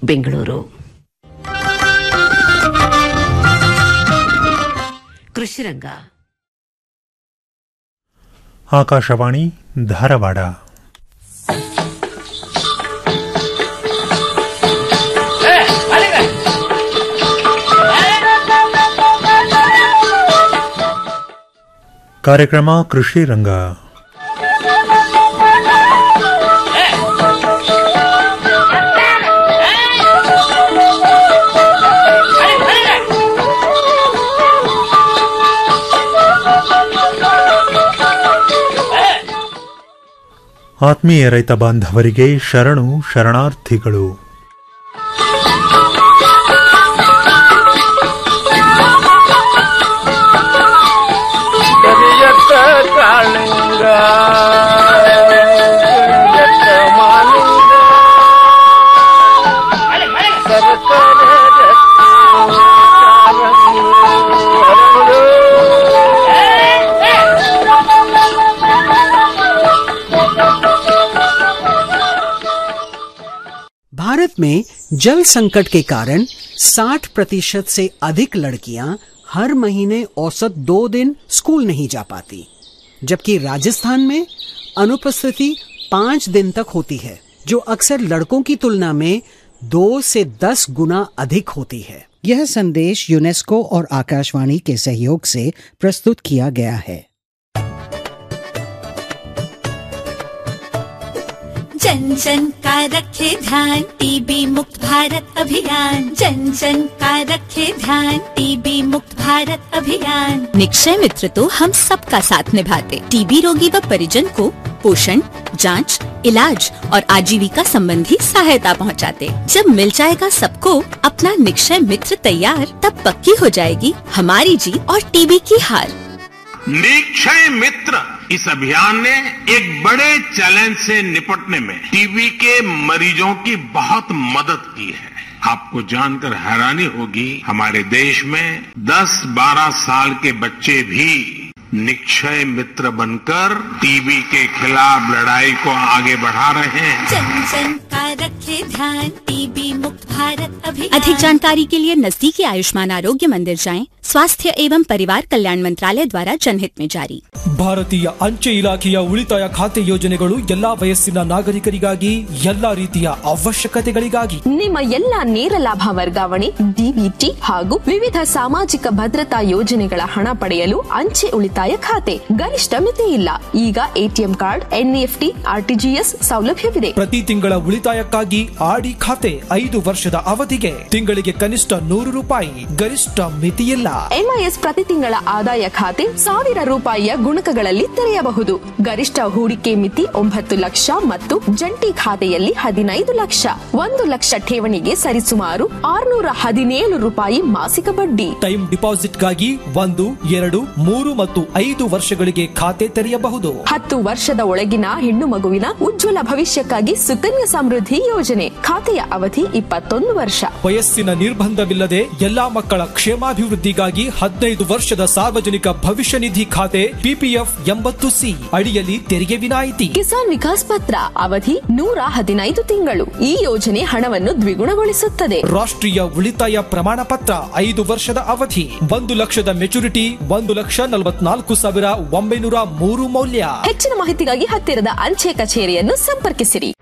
ಬೆಂಗಳೂರು ಕೃಷಿರಂಗ ಆಕಾಶವಾಣಿ ಧಾರವಾಡ ಕಾರ್ಯಕ್ರಮ ಕೃಷಿ ರಂಗ ಆತ್ಮೀಯ ರೈತ ಬಾಂಧವರಿಗೆ ಶರಣು ಶರಣಾರ್ಥಿಗಳು ಕರಿಯತ್ತ ಕಾಳಿಂಗ ಕರಿಯತ್ತ ಮಾಲಿಂಗ ಸರಸರ ರಕ್ತ ಕಾರಂಗಿ ಹರಡು. भारत में जल संकट के कारण 60 प्रतिशत से अधिक लड़कियां हर महीने औसत दो दिन स्कूल नहीं जा पाती जबकि राजस्थान में अनुपस्थिति पाँच दिन तक होती है जो अक्सर लड़कों की तुलना में दो से दस गुना अधिक होती है यह संदेश यूनेस्को और आकाशवाणी के सहयोग से प्रस्तुत किया गया है जन जन का रखे ध्यान टीबी मुक्त भारत अभियान जन जन का रखे ध्यान टीबी मुक्त भारत अभियान निक्षय मित्र तो हम सबका साथ निभाते टीबी रोगी व परिजन को पोषण जांच, इलाज और आजीविका संबंधी सहायता पहुंचाते। जब मिल जाएगा सबको अपना निक्षय मित्र तैयार तब पक्की हो जाएगी हमारी जीत और टीबी की हार निक्षय मित्र इस अभियान ने एक बड़े चैलेंज से निपटने में टीबी के मरीजों की बहुत मदद की है आपको जानकर हैरानी होगी हमारे देश में 10-12 साल के बच्चे भी निक्षय मित्र बनकर टीबी के खिलाफ लड़ाई को आगे बढ़ा रहे हैं जन जन का रखे ध्यान टीबी मुक्त भारत अभियान अधिक जानकारी के लिए नजदीकी आयुष्मान आरोग्य मंदिर जाएं स्वास्थ्य एवं परिवार कल्याण मंत्रालय द्वारा जनहित में जारी ಭಾರತೀಯ ಅಂಚೆ ಇಲಾಖೆಯ ಉಳಿತಾಯ ಖಾತೆ ಯೋಜನೆಗಳು ಎಲ್ಲಾ ವಯಸ್ಸಿನ ನಾಗರಿಕರಿಗಾಗಿ ಎಲ್ಲಾ ರೀತಿಯ ಅವಶ್ಯಕತೆಗಳಿಗಾಗಿ ನಿಮ್ಮ ಎಲ್ಲ ನೇರ ಲಾಭ ವರ್ಗಾವಣೆ ಡಿಬಿಟಿ ಹಾಗೂ ವಿವಿಧ ಸಾಮಾಜಿಕ ಭದ್ರತಾ ಯೋಜನೆಗಳ ಹಣ ಪಡೆಯಲು ಅಂಚೆ ಉಳಿತಾಯ ಖಾತೆ ಗರಿಷ್ಠ ಮಿತಿ ಇಲ್ಲ ಈಗ ಎಟಿಎಂ ಕಾರ್ಡ್ ಎನ್ಇಎಫ್ಟಿ ಆರ್ಟಿಜಿಎಸ್ ಸೌಲಭ್ಯವಿದೆ ಪ್ರತಿ ತಿಂಗಳ ಉಳಿತಾಯಕ್ಕಾಗಿ ಆಡಿ ಖಾತೆ ಐದು ವರ್ಷದ ಅವಧಿಗೆ ತಿಂಗಳಿಗೆ ಕನಿಷ್ಠ ನೂರು ರೂಪಾಯಿ ಗರಿಷ್ಠ ಮಿತಿಯಿಲ್ಲ ಎಂಐಎಸ್ ಪ್ರತಿ ತಿಂಗಳ ಆದಾಯ ಖಾತೆ ಸಾವಿರ ರೂಪಾಯಿಯ ಗುಣಕಗಳಲ್ಲಿ ತೆರೆಯಬಹುದು ಗರಿಷ್ಠ ಹೂಡಿಕೆ ಮಿತಿ ಒಂಬತ್ತು ಲಕ್ಷ ಮತ್ತು ಜಂಟಿ ಖಾತೆಯಲ್ಲಿ ಹದಿನೈದು ಲಕ್ಷ ಒಂದು ಲಕ್ಷ ಠೇವಣಿಗೆ ಸರಿಸುಮಾರು ಆರುನೂರ ಹದಿನೇಳು ರೂಪಾಯಿ ಮಾಸಿಕ ಬಡ್ಡಿ ಟೈಮ್ ಡಿಪಾಸಿಟ್ಗಾಗಿ ಒಂದು ಎರಡು ಮೂರು ಮತ್ತು ಐದು ವರ್ಷಗಳಿಗೆ ಖಾತೆ ತೆರೆಯಬಹುದು ಹತ್ತು ವರ್ಷದ ಒಳಗಿನ ಹೆಣ್ಣು ಮಗುವಿನ ಉಜ್ವಲ ಭವಿಷ್ಯಕ್ಕಾಗಿ ಸುಕನ್ಯಾ ಸಮೃದ್ಧಿ ಯೋಜನೆ ಖಾತೆಯ ಅವಧಿ ಇಪ್ಪತ್ತೊಂದು ವರ್ಷ ವಯಸ್ಸಿನ ನಿರ್ಬಂಧವಿಲ್ಲದೆ ಎಲ್ಲಾ ಮಕ್ಕಳ ಕ್ಷೇಮಾಭಿವೃದ್ಧಿಗಾಗಿ ಹದಿನೈದು ವರ್ಷದ ಸಾರ್ವಜನಿಕ ಭವಿಷ್ಯ ನಿಧಿ ಖಾತೆ ಪಿಪಿಎಫ್ ಎಂಬತ್ತು ಸಿ ಅಡಿಯಲ್ಲಿ ತೆರಿಗೆ ವಿನಾಯಿತಿ ಕಿಸಾನ್ ವಿಕಾಸ್ ಪತ್ರ ಅವಧಿ ನೂರ ಹದಿನೈದು ತಿಂಗಳು ಈ ಯೋಜನೆ ಹಣವನ್ನು ದ್ವಿಗುಣಗೊಳಿಸುತ್ತದೆ ರಾಷ್ಟ್ರೀಯ ಉಳಿತಾಯ ಪ್ರಮಾಣ ಪತ್ರ ಐದು ವರ್ಷದ ಅವಧಿ ಒಂದು ಲಕ್ಷದ ಮೆಚುರಿಟಿ ಒಂದು ಲಕ್ಷ ನಲವತ್ನಾಲ್ಕು ಸಾವಿರ ಒಂಬೈನೂರ ಮೂರು ಮೌಲ್ಯ ಹೆಚ್ಚಿನ ಮಾಹಿತಿಗಾಗಿ ಹತ್ತಿರದ ಅಂಚೆ ಕಚೇರಿಯನ್ನು ಸಂಪರ್ಕಿಸಿರಿ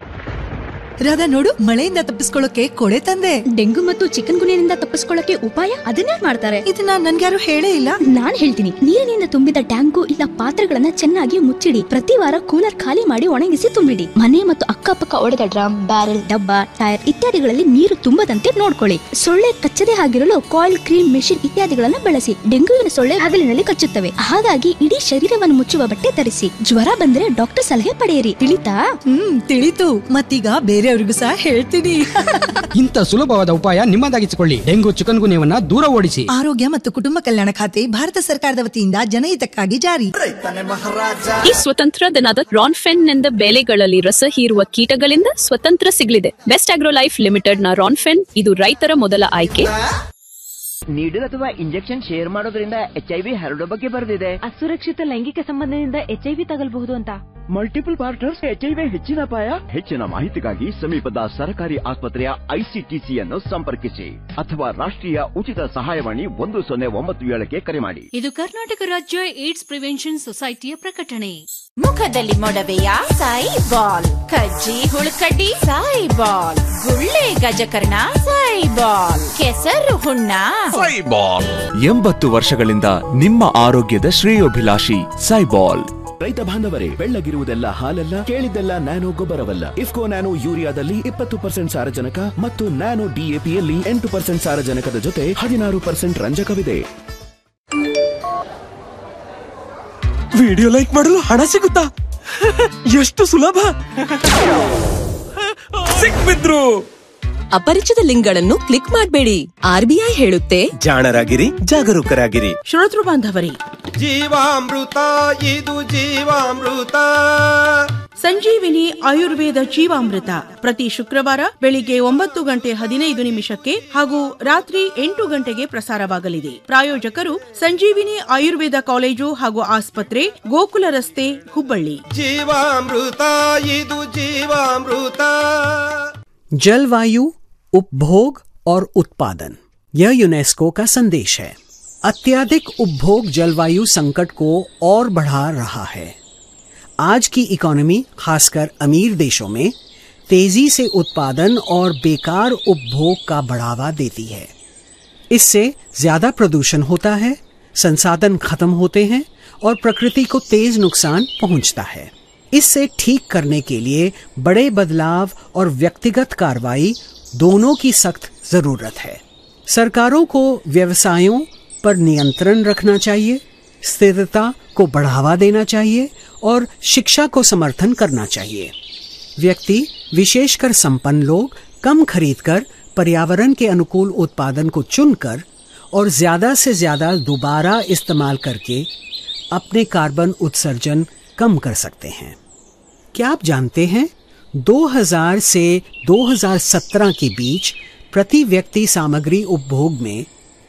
ರಾಧಾ ನೋಡು ಮಳೆಯಿಂದ ತಪ್ಪಿಸ್ಕೊಳ್ಳೋಕೆ ಕೊಡೆ ತಂದೆ ಡೆಂಗು ಮತ್ತು ಚಿಕನ್ ಗುನಿಯಿಂದ ತಪ್ಪಿಸ್ಕೊಳ್ಳಕ್ಕೆ ಉಪಾಯ ಅದನ್ನೇ ಮಾಡ್ತಾರೆ ಇದನ್ನ ನನ್ಗ್ಯಾರು ಹೇಳೇ ಇಲ್ಲ ನಾನ್ ಹೇಳ್ತೀನಿ ನೀರಿನಿಂದ ತುಂಬಿದ ಟ್ಯಾಂಕು ಇಲ್ಲ ಪಾತ್ರೆಗಳನ್ನ ಚೆನ್ನಾಗಿ ಮುಚ್ಚಿಡಿ ಪ್ರತಿ ವಾರ ಕೂಲರ್ ಖಾಲಿ ಮಾಡಿ ಒಣಗಿಸಿ ತುಂಬಿಡಿ ಮನೆ ಮತ್ತು ಅಕ್ಕಪಕ್ಕ ಒಡೆದ ಡ್ರಮ್ ಬ್ಯಾರೆಲ್ ಡಬ್ಬ ಟೈರ್ ಇತ್ಯಾದಿಗಳಲ್ಲಿ ನೀರು ತುಂಬದಂತೆ ನೋಡ್ಕೊಳ್ಳಿ ಸೊಳ್ಳೆ ಕಚ್ಚದೆ ಆಗಿರಲು ಕಾಯಿಲ್ ಕ್ರೀಮ್ ಮೆಷಿನ್ ಇತ್ಯಾದಿಗಳನ್ನ ಬಳಸಿ ಡೆಂಗುವಿನ ಸೊಳ್ಳೆ ಹಗಲಿನಲ್ಲಿ ಕಚ್ಚುತ್ತವೆ ಹಾಗಾಗಿ ಇಡೀ ಶರೀರವನ್ನು ಮುಚ್ಚುವ ಬಟ್ಟೆ ಧರಿಸಿ ಜ್ವರ ಬಂದ್ರೆ ಡಾಕ್ಟರ್ ಸಲಹೆ ಪಡೆಯಿರಿ ತಿಳಿತಾ ಹ್ಮ್ ತಿಳಿತು ಮತ್ತೀಗ ಬೇರೆಯವ್ರಿಗೂ ಸಹ ಹೇಳ್ತೀನಿ ಇಂಥ ಸುಲಭವಾದ ಉಪಾಯ ನಿಮ್ಮದಾಗಿಸಿಕೊಳ್ಳಿ ಡೆಂಗು ಚಿಕನ್ ಗುನ್ಯವನ್ನ ದೂರ ಓಡಿಸಿ ಆರೋಗ್ಯ ಮತ್ತು ಕುಟುಂಬ ಕಲ್ಯಾಣ ಖಾತೆ ಭಾರತ ಸರ್ಕಾರದ ವತಿಯಿಂದ ಜನಹಿತಕ್ಕಾಗಿ ಜಾರಿ ಈ ಸ್ವತಂತ್ರ ದಿನದ ರಾನ್ಫೆನ್ ನಿಂದ ಬೆಳೆಗಳಲ್ಲಿ ರಸ ಹೀರುವ ಕೀಟಗಳಿಂದ ಸ್ವತಂತ್ರ ಸಿಗಲಿದೆ ಬೆಸ್ಟ್ ಆಗ್ರೋ ಲೈಫ್ ಲಿಮಿಟೆಡ್ ನ ರಾನ್ಫೆನ್ ಇದು ರೈತರ ಮೊದಲ ಆಯ್ಕೆ ನೀಡಲ್ ಅಥವಾ ಇಂಜೆಕ್ಷನ್ ಶೇರ್ ಮಾಡೋದ್ರಿಂದ ಎಚ್ ಐ ವಿ ಹರಡೋ ಬಗ್ಗೆ ಬರೆದಿದೆ ಅಸುರಕ್ಷಿತ ಲೈಂಗಿಕ ಸಂಬಂಧದಿಂದ ಎಚ್ಐವಿ ತಗಲ್ಬಹುದು ಅಂತ multiple partners H I V ಹೆಚ್ಚಿನ ಅಪಾಯ ಹೆಚ್ಚಿನ ಮಾಹಿತಿಗಾಗಿ ಸಮೀಪದ ಸರ್ಕಾರಿ ಆಸ್ಪತ್ರೆಯ ಐಸಿಟಿಸಿ ಅನ್ನು ಸಂಪರ್ಕಿಸಿ ಅಥವಾ ರಾಷ್ಟ್ರೀಯ ಉಚಿತ ಸಹಾಯವಾಣಿ ಒಂದು ಸೊನ್ನೆ ಒಂಬತ್ತು ಏಳಕ್ಕೆ ಕರೆ ಮಾಡಿ ಇದು ಕರ್ನಾಟಕ ರಾಜ್ಯ ಏಡ್ಸ್ ಪ್ರಿವೆನ್ಷನ್ ಸೊಸೈಟಿಯ ಪ್ರಕಟಣೆ ಮುಖದಲ್ಲಿ ಮೊಡವೆಯ ಸಾಯಿ ಬಾಲ್ ಕಜ್ಜಿ ಹುಳುಕಡ್ಡಿ ಸಾಯಿ ಬಾಲ್ ಗುಳ್ಳೆ ಗಜಕರ್ಣ ಸಾಯಿ ಬಾಲ್ ಕೆಸರು ಹುಣ್ಣ ಎಂಬತ್ತು ವರ್ಷಗಳಿಂದ ನಿಮ್ಮ ಆರೋಗ್ಯದ ಶ್ರೇಯೋಭಿಲಾಷಿ ಸೈಬಾಲ್ ರೈತ ಬಾಂಧವರೇ ಬೆಳ್ಳಗಿರುವುದೆಲ್ಲ ಹಾಲಲ್ಲ ಕೇಳಿದ್ದೆಲ್ಲ ನ್ಯಾನೋ ಗೊಬ್ಬರವಲ್ಲ ಇಫ್ಕೋ ನ್ಯಾನೋ ಯೂರಿಯಾದಲ್ಲಿ ಇಪ್ಪತ್ತು ಪರ್ಸೆಂಟ್ ಸಾರಜನಕ ಮತ್ತು ನ್ಯಾನೋ ಡಿಎಪಿಯಲ್ಲಿ ಎಂಟು ಪರ್ಸೆಂಟ್ ಸಾರಜನಕದ ಜೊತೆ ಹದಿನಾರು ಪರ್ಸೆಂಟ್ ರಂಜಕವಿದೆ ವಿಡಿಯೋ ಲೈಕ್ ಮಾಡಲು ಹಣ ಸಿಗುತ್ತಾ ಎಷ್ಟು ಸುಲಭ ಸಿಕ್ಬಿದ್ರು ಅಪರಿಚಿತ ಲಿಂಕ್ಗಳನ್ನು ಕ್ಲಿಕ್ ಮಾಡಬೇಡಿ ಆರ್ಬಿಐ ಹೇಳುತ್ತೆ ಜಾಣರಾಗಿರಿ ಜಾಗರೂಕರಾಗಿರಿ ಶ್ರೋತೃ ಬಾಂಧವರೇ ಜೀವಾಮೃತ ಇದು ಜೀವಾಮೃತ ಸಂಜೀವಿನಿ ಆಯುರ್ವೇದ ಜೀವಾಮೃತ ಪ್ರತಿ ಶುಕ್ರವಾರ ಬೆಳಿಗ್ಗೆ ಒಂಬತ್ತು ಗಂಟೆ ಹದಿನೈದು ನಿಮಿಷಕ್ಕೆ ಹಾಗೂ ರಾತ್ರಿ ಎಂಟು ಗಂಟೆಗೆ ಪ್ರಸಾರವಾಗಲಿದೆ ಪ್ರಾಯೋಜಕರು ಸಂಜೀವಿನಿ ಆಯುರ್ವೇದ ಕಾಲೇಜು ಹಾಗೂ ಆಸ್ಪತ್ರೆ ಗೋಕುಲ ರಸ್ತೆ ಹುಬ್ಬಳ್ಳಿ ಜೀವಾಮೃತ ಇದು ಜೀವಾಮೃತ जलवायु उपभोग और उत्पादन यह यूनेस्को का संदेश है अत्यधिक उपभोग जलवायु संकट को और बढ़ा रहा है आज की इकोनॉमी खासकर अमीर देशों में तेजी से उत्पादन और बेकार उपभोग का बढ़ावा देती है इससे ज्यादा प्रदूषण होता है संसाधन खत्म होते हैं और प्रकृति को तेज नुकसान पहुंचता है इससे ठीक करने के लिए बड़े बदलाव और व्यक्तिगत कार्रवाई दोनों की सख्त जरूरत है सरकारों को व्यवसायों पर नियंत्रण रखना चाहिए स्थिरता को बढ़ावा देना चाहिए और शिक्षा को समर्थन करना चाहिए व्यक्ति विशेषकर संपन्न लोग कम खरीदकर पर्यावरण के अनुकूल उत्पादन को चुनकर और ज्यादा से ज्यादा दोबारा इस्तेमाल करके अपने कार्बन उत्सर्जन कम कर सकते हैं क्या आप जानते हैं 2000 से 2017 के बीच प्रति व्यक्ति सामग्री उपभोग में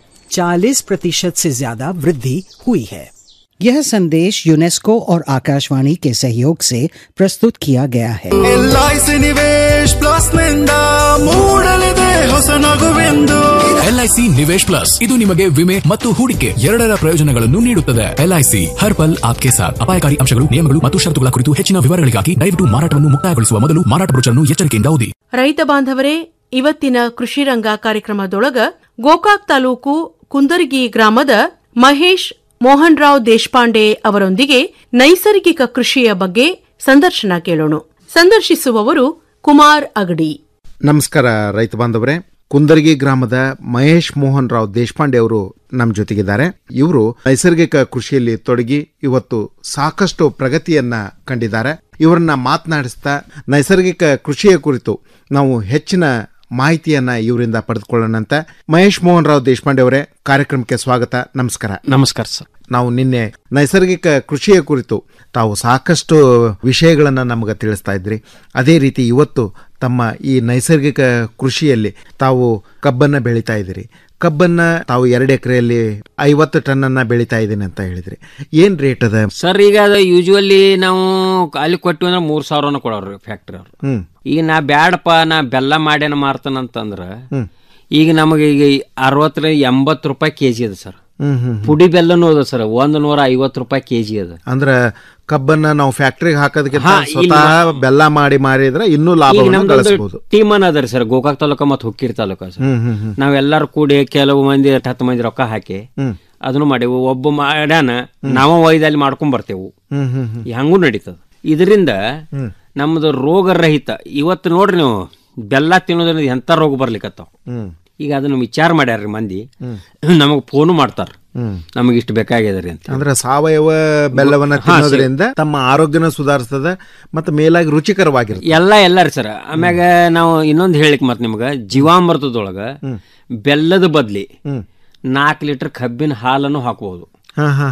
40 प्रतिशत से ज्यादा वृद्धि हुई है यह संदेश यूनेस्को और आकाशवाणी के सहयोग से प्रस्तुत किया गया है L I C Nivesh plus ನಿಂದ ಮೂಡಲಿದೆ ಹೊಸ ನಗುವೆಂದು ಎಲ್ಐಸಿ ನಿವೇಶ್ ಪ್ಲಸ್ ಇದು ನಿಮಗೆ ವಿಮೆ ಮತ್ತು ಹೂಡಿಕೆ ಎರಡರ ಪ್ರಯೋಜನಗಳನ್ನು ನೀಡುತ್ತದೆ ಎಲ್ಐಸಿ ಹರ್ ಪಲ್ ಆಪ್ಕೆ ಸಾಥ್ ಅಪಾಯಕಾರಿ ಅಂಶಗಳು ನಿಯಮಗಳು ಮತ್ತು ಷರತ್ತುಗಳ ಕುರಿತು ಹೆಚ್ಚಿನ ವಿವರಗಳಿಗಾಗಿ ದಯವಿಟ್ಟು ಮಾರಾಟವನ್ನು ಮುಕ್ತಾಯಗೊಳಿಸುವ ಮೊದಲು ಮಾರಾಟ ಬ್ರೋಚರ್ನ್ನು ಎಚ್ಚರಿಕೆಯಿಂದ ಓದಿ ರೈತ ಬಾಂಧವರೇ ಇವತ್ತಿನ ಕೃಷಿ ರಂಗ ಕಾರ್ಯಕ್ರಮದೊಳಗ ಗೋಕಾಕ್ ತಾಲೂಕು ಕುಂದರ್ಗಿ ಗ್ರಾಮದ ಮಹೇಶ್ ಮೋಹನ್ ರಾವ್ ದೇಶಪಾಂಡೆ ಅವರೊಂದಿಗೆ ನೈಸರ್ಗಿಕ ಕೃಷಿಯ ಬಗ್ಗೆ ಸಂದರ್ಶನ ಕೇಳೋಣ ಸಂದರ್ಶಿಸುವವರು ಕುಮಾರ್ ಅಗಡಿ ನಮಸ್ಕಾರ ರೈತ ಬಾಂಧವರೇ ಕುಂದರ್ಗಿ ಗ್ರಾಮದ ಮಹೇಶ್ ಮೋಹನ್ ರಾವ್ ದೇಶಪಾಂಡೆ ಅವರು ನಮ್ಮ ಜೊತೆಗಿದ್ದಾರೆ ಇವರು ನೈಸರ್ಗಿಕ ಕೃಷಿಯಲ್ಲಿ ತೊಡಗಿ ಇವತ್ತು ಸಾಕಷ್ಟು ಪ್ರಗತಿಯನ್ನ ಕಂಡಿದ್ದಾರೆ ಇವರನ್ನ ಮಾತನಾಡಿಸ್ತಾ ನೈಸರ್ಗಿಕ ಕೃಷಿಯ ಕುರಿತು ನಾವು ಹೆಚ್ಚಿನ ಮಾಹಿತಿಯನ್ನ ಇವರಿಂದ ಪಡೆದುಕೊಳ್ಳೋಣಂತ ಮಹೇಶ್ ಮೋಹನ್ ರಾವ್ ದೇಶಪಾಂಡೆ ಅವರೇ ಕಾರ್ಯಕ್ರಮಕ್ಕೆ ಸ್ವಾಗತ ನಮಸ್ಕಾರ ನಮಸ್ಕಾರ ಸರ್ ನಾವು ನಿನ್ನೆ ನೈಸರ್ಗಿಕ ಕೃಷಿಯ ಕುರಿತು ತಾವು ಸಾಕಷ್ಟು ವಿಷಯಗಳನ್ನು ನಮಗೆ ತಿಳಿಸ್ತಾ ಇದ್ರಿ ಅದೇ ರೀತಿ ಇವತ್ತು ತಮ್ಮ ಈ ನೈಸರ್ಗಿಕ ಕೃಷಿಯಲ್ಲಿ ತಾವು ಕಬ್ಬನ್ನ ಬೆಳೀತಾ ಇದ್ದೀರಿ ಕಬ್ಬನ್ನ ತಾವು ಎರಡು ಎಕರೆಯಲ್ಲಿ ಐವತ್ತು ಟನ್ನನ್ನ ಬೆಳೀತಾ ಇದ್ದೀನಿ ಅಂತ ಹೇಳಿದ್ರಿ ಏನ್ ರೇಟ್ ಅದ ಸರ್ ಈಗ ಅದು ಯೂಶುವಲಿ ನಾವು ಅಲ್ಲಿ ಕೊಟ್ಟಿವಿ ಅಂದ್ರೆ ಮೂರ್ ಸಾವಿರನ ಕೊಡೋರು ಫ್ಯಾಕ್ಟ್ರಿ ಅವ್ರು ಹ್ಮ್ ಈಗ ನಾ ಬ್ಯಾಡಪ್ಪ ನಾ ಬೆಲ್ಲ ಮಾಡ್ಯಾನ ಮಾರ್ತಾನಂತಂದ್ರ ಹ್ಮ್. ಈಗ ನಮಗೆ ಈಗ ಅರವತ್ತರ ಎಂಬತ್ತು ರೂಪಾಯಿ ಕೆಜಿ ಅದ ಸರ್ ಹ್ಮ್ ಹ್ಮ್ ಹ್ಮ್. ಪುಡಿ ಬೆಲ್ಲನೂ ಅದ ಸರ್ ಒಂದ್ ನೂರ ಐವತ್ತು ರೂಪಾಯಿ ಕೆಜಿ ಅದ ಅಂದ್ರ ಕಬ್ಬನ್ನ ನಾವು ಫ್ಯಾಕ್ಟ್ರಿಗೆ ಹಾಕೋದಕ್ಕಿಂತ ಹಾ, ಇಲ್ಲಿ ಸ್ವತಃ ಬೆಲ್ಲ ಮಾಡಿ ಮಾರಿದ್ರೆ ಇನ್ನೂ ಈಗ ಲಾಭವನ್ನು ನಮ್ದೊಂದು ಗಳಿಸಬಹುದು ಟೀಮ್ ಅದ ಸರ್ ಗೋಕಾಕ್ ತಾಲೂಕ ಮತ್ತು ಹುಕ್ಕೀರ್ ತಾಲೂಕ ಸರ್ ಹ್ಮ್ ಹ್ಮ್ ಹ್ಮ್. ನಾವೆಲ್ಲರೂ ಕೂಡಿ ಕೆಲವು ಮಂದಿ ಹತ್ತು ಮಂದಿ ರೊಕ್ಕ ಹಾಕಿ ಹ್ಮ್. ಅದನ್ನು ಮಾಡೇವು ಒಬ್ಬ ಮಾಡ್ಯಾನ ನಾವ ಒಯ್ದಲ್ಲಿ ಮಾಡ್ಕೊಂಡ್ ಬರ್ತೇವು ಹ್ಮ್ ಹ್ಮ್ ಹ್ಮ್. ಹಂಗೂ ನಡೀತದ ಇದರಿಂದ ಹ್ಮ್. ನಮ್ದು ರೋಗ ರಹಿತ ಇವತ್ತು ನೋಡ್ರಿ ನೀವು ಬೆಲ್ಲ ತಿನ್ನೋದ್ರಿಂದ ಎಂತ ರೋಗ ಬರ್ಲಿಕ್ಕತ್ತಾವ ಹ್ಮ್. ಈಗ ಅದನ್ನ ವಿಚಾರ ಮಾಡ್ಯಾರ್ರಿ ಮಂದಿ ಹ್ಮ್. ನಮಗ್ ಫೋನು ಮಾಡ್ತಾರ ಹ್ಮ್. ನಮಗೆ ಇಷ್ಟು ಬೇಕಾಗ್ಯದ್ರಿ ಅಂತ ಅಂದ್ರೆ ಸಾವಯವ ಬೆಲ್ಲವನ್ನ ಹಾ, ಸರಿ. ತಿನ್ನೋದ್ರಿಂದ ತಮ್ಮ ಆರೋಗ್ಯನ ಸುಧಾರಿಸ್ತದ ಮತ್ತೆ ಮೇಲಾಗಿ ರುಚಿಕರವಾಗಿರ್ತದೆ ಎಲ್ಲ ಎಲ್ಲ ರೀ ಸರ್ ಆಮ್ಯಾಗ ನಾವು ಇನ್ನೊಂದು ಹೇಳಿಕ್ ಮತ್ ನಿಮ್ಗ ಜೀವಾಮೃತದೊಳಗ ಬೆಲ್ಲದ ಬದ್ಲಿ ಹ್ಮ್. ನಾಲ್ಕು ಲೀಟರ್ ಕಬ್ಬಿನ ಹಾಲನ್ನು ಹಾಕಬಹುದು ಹಾ ಹಾ ಹಾ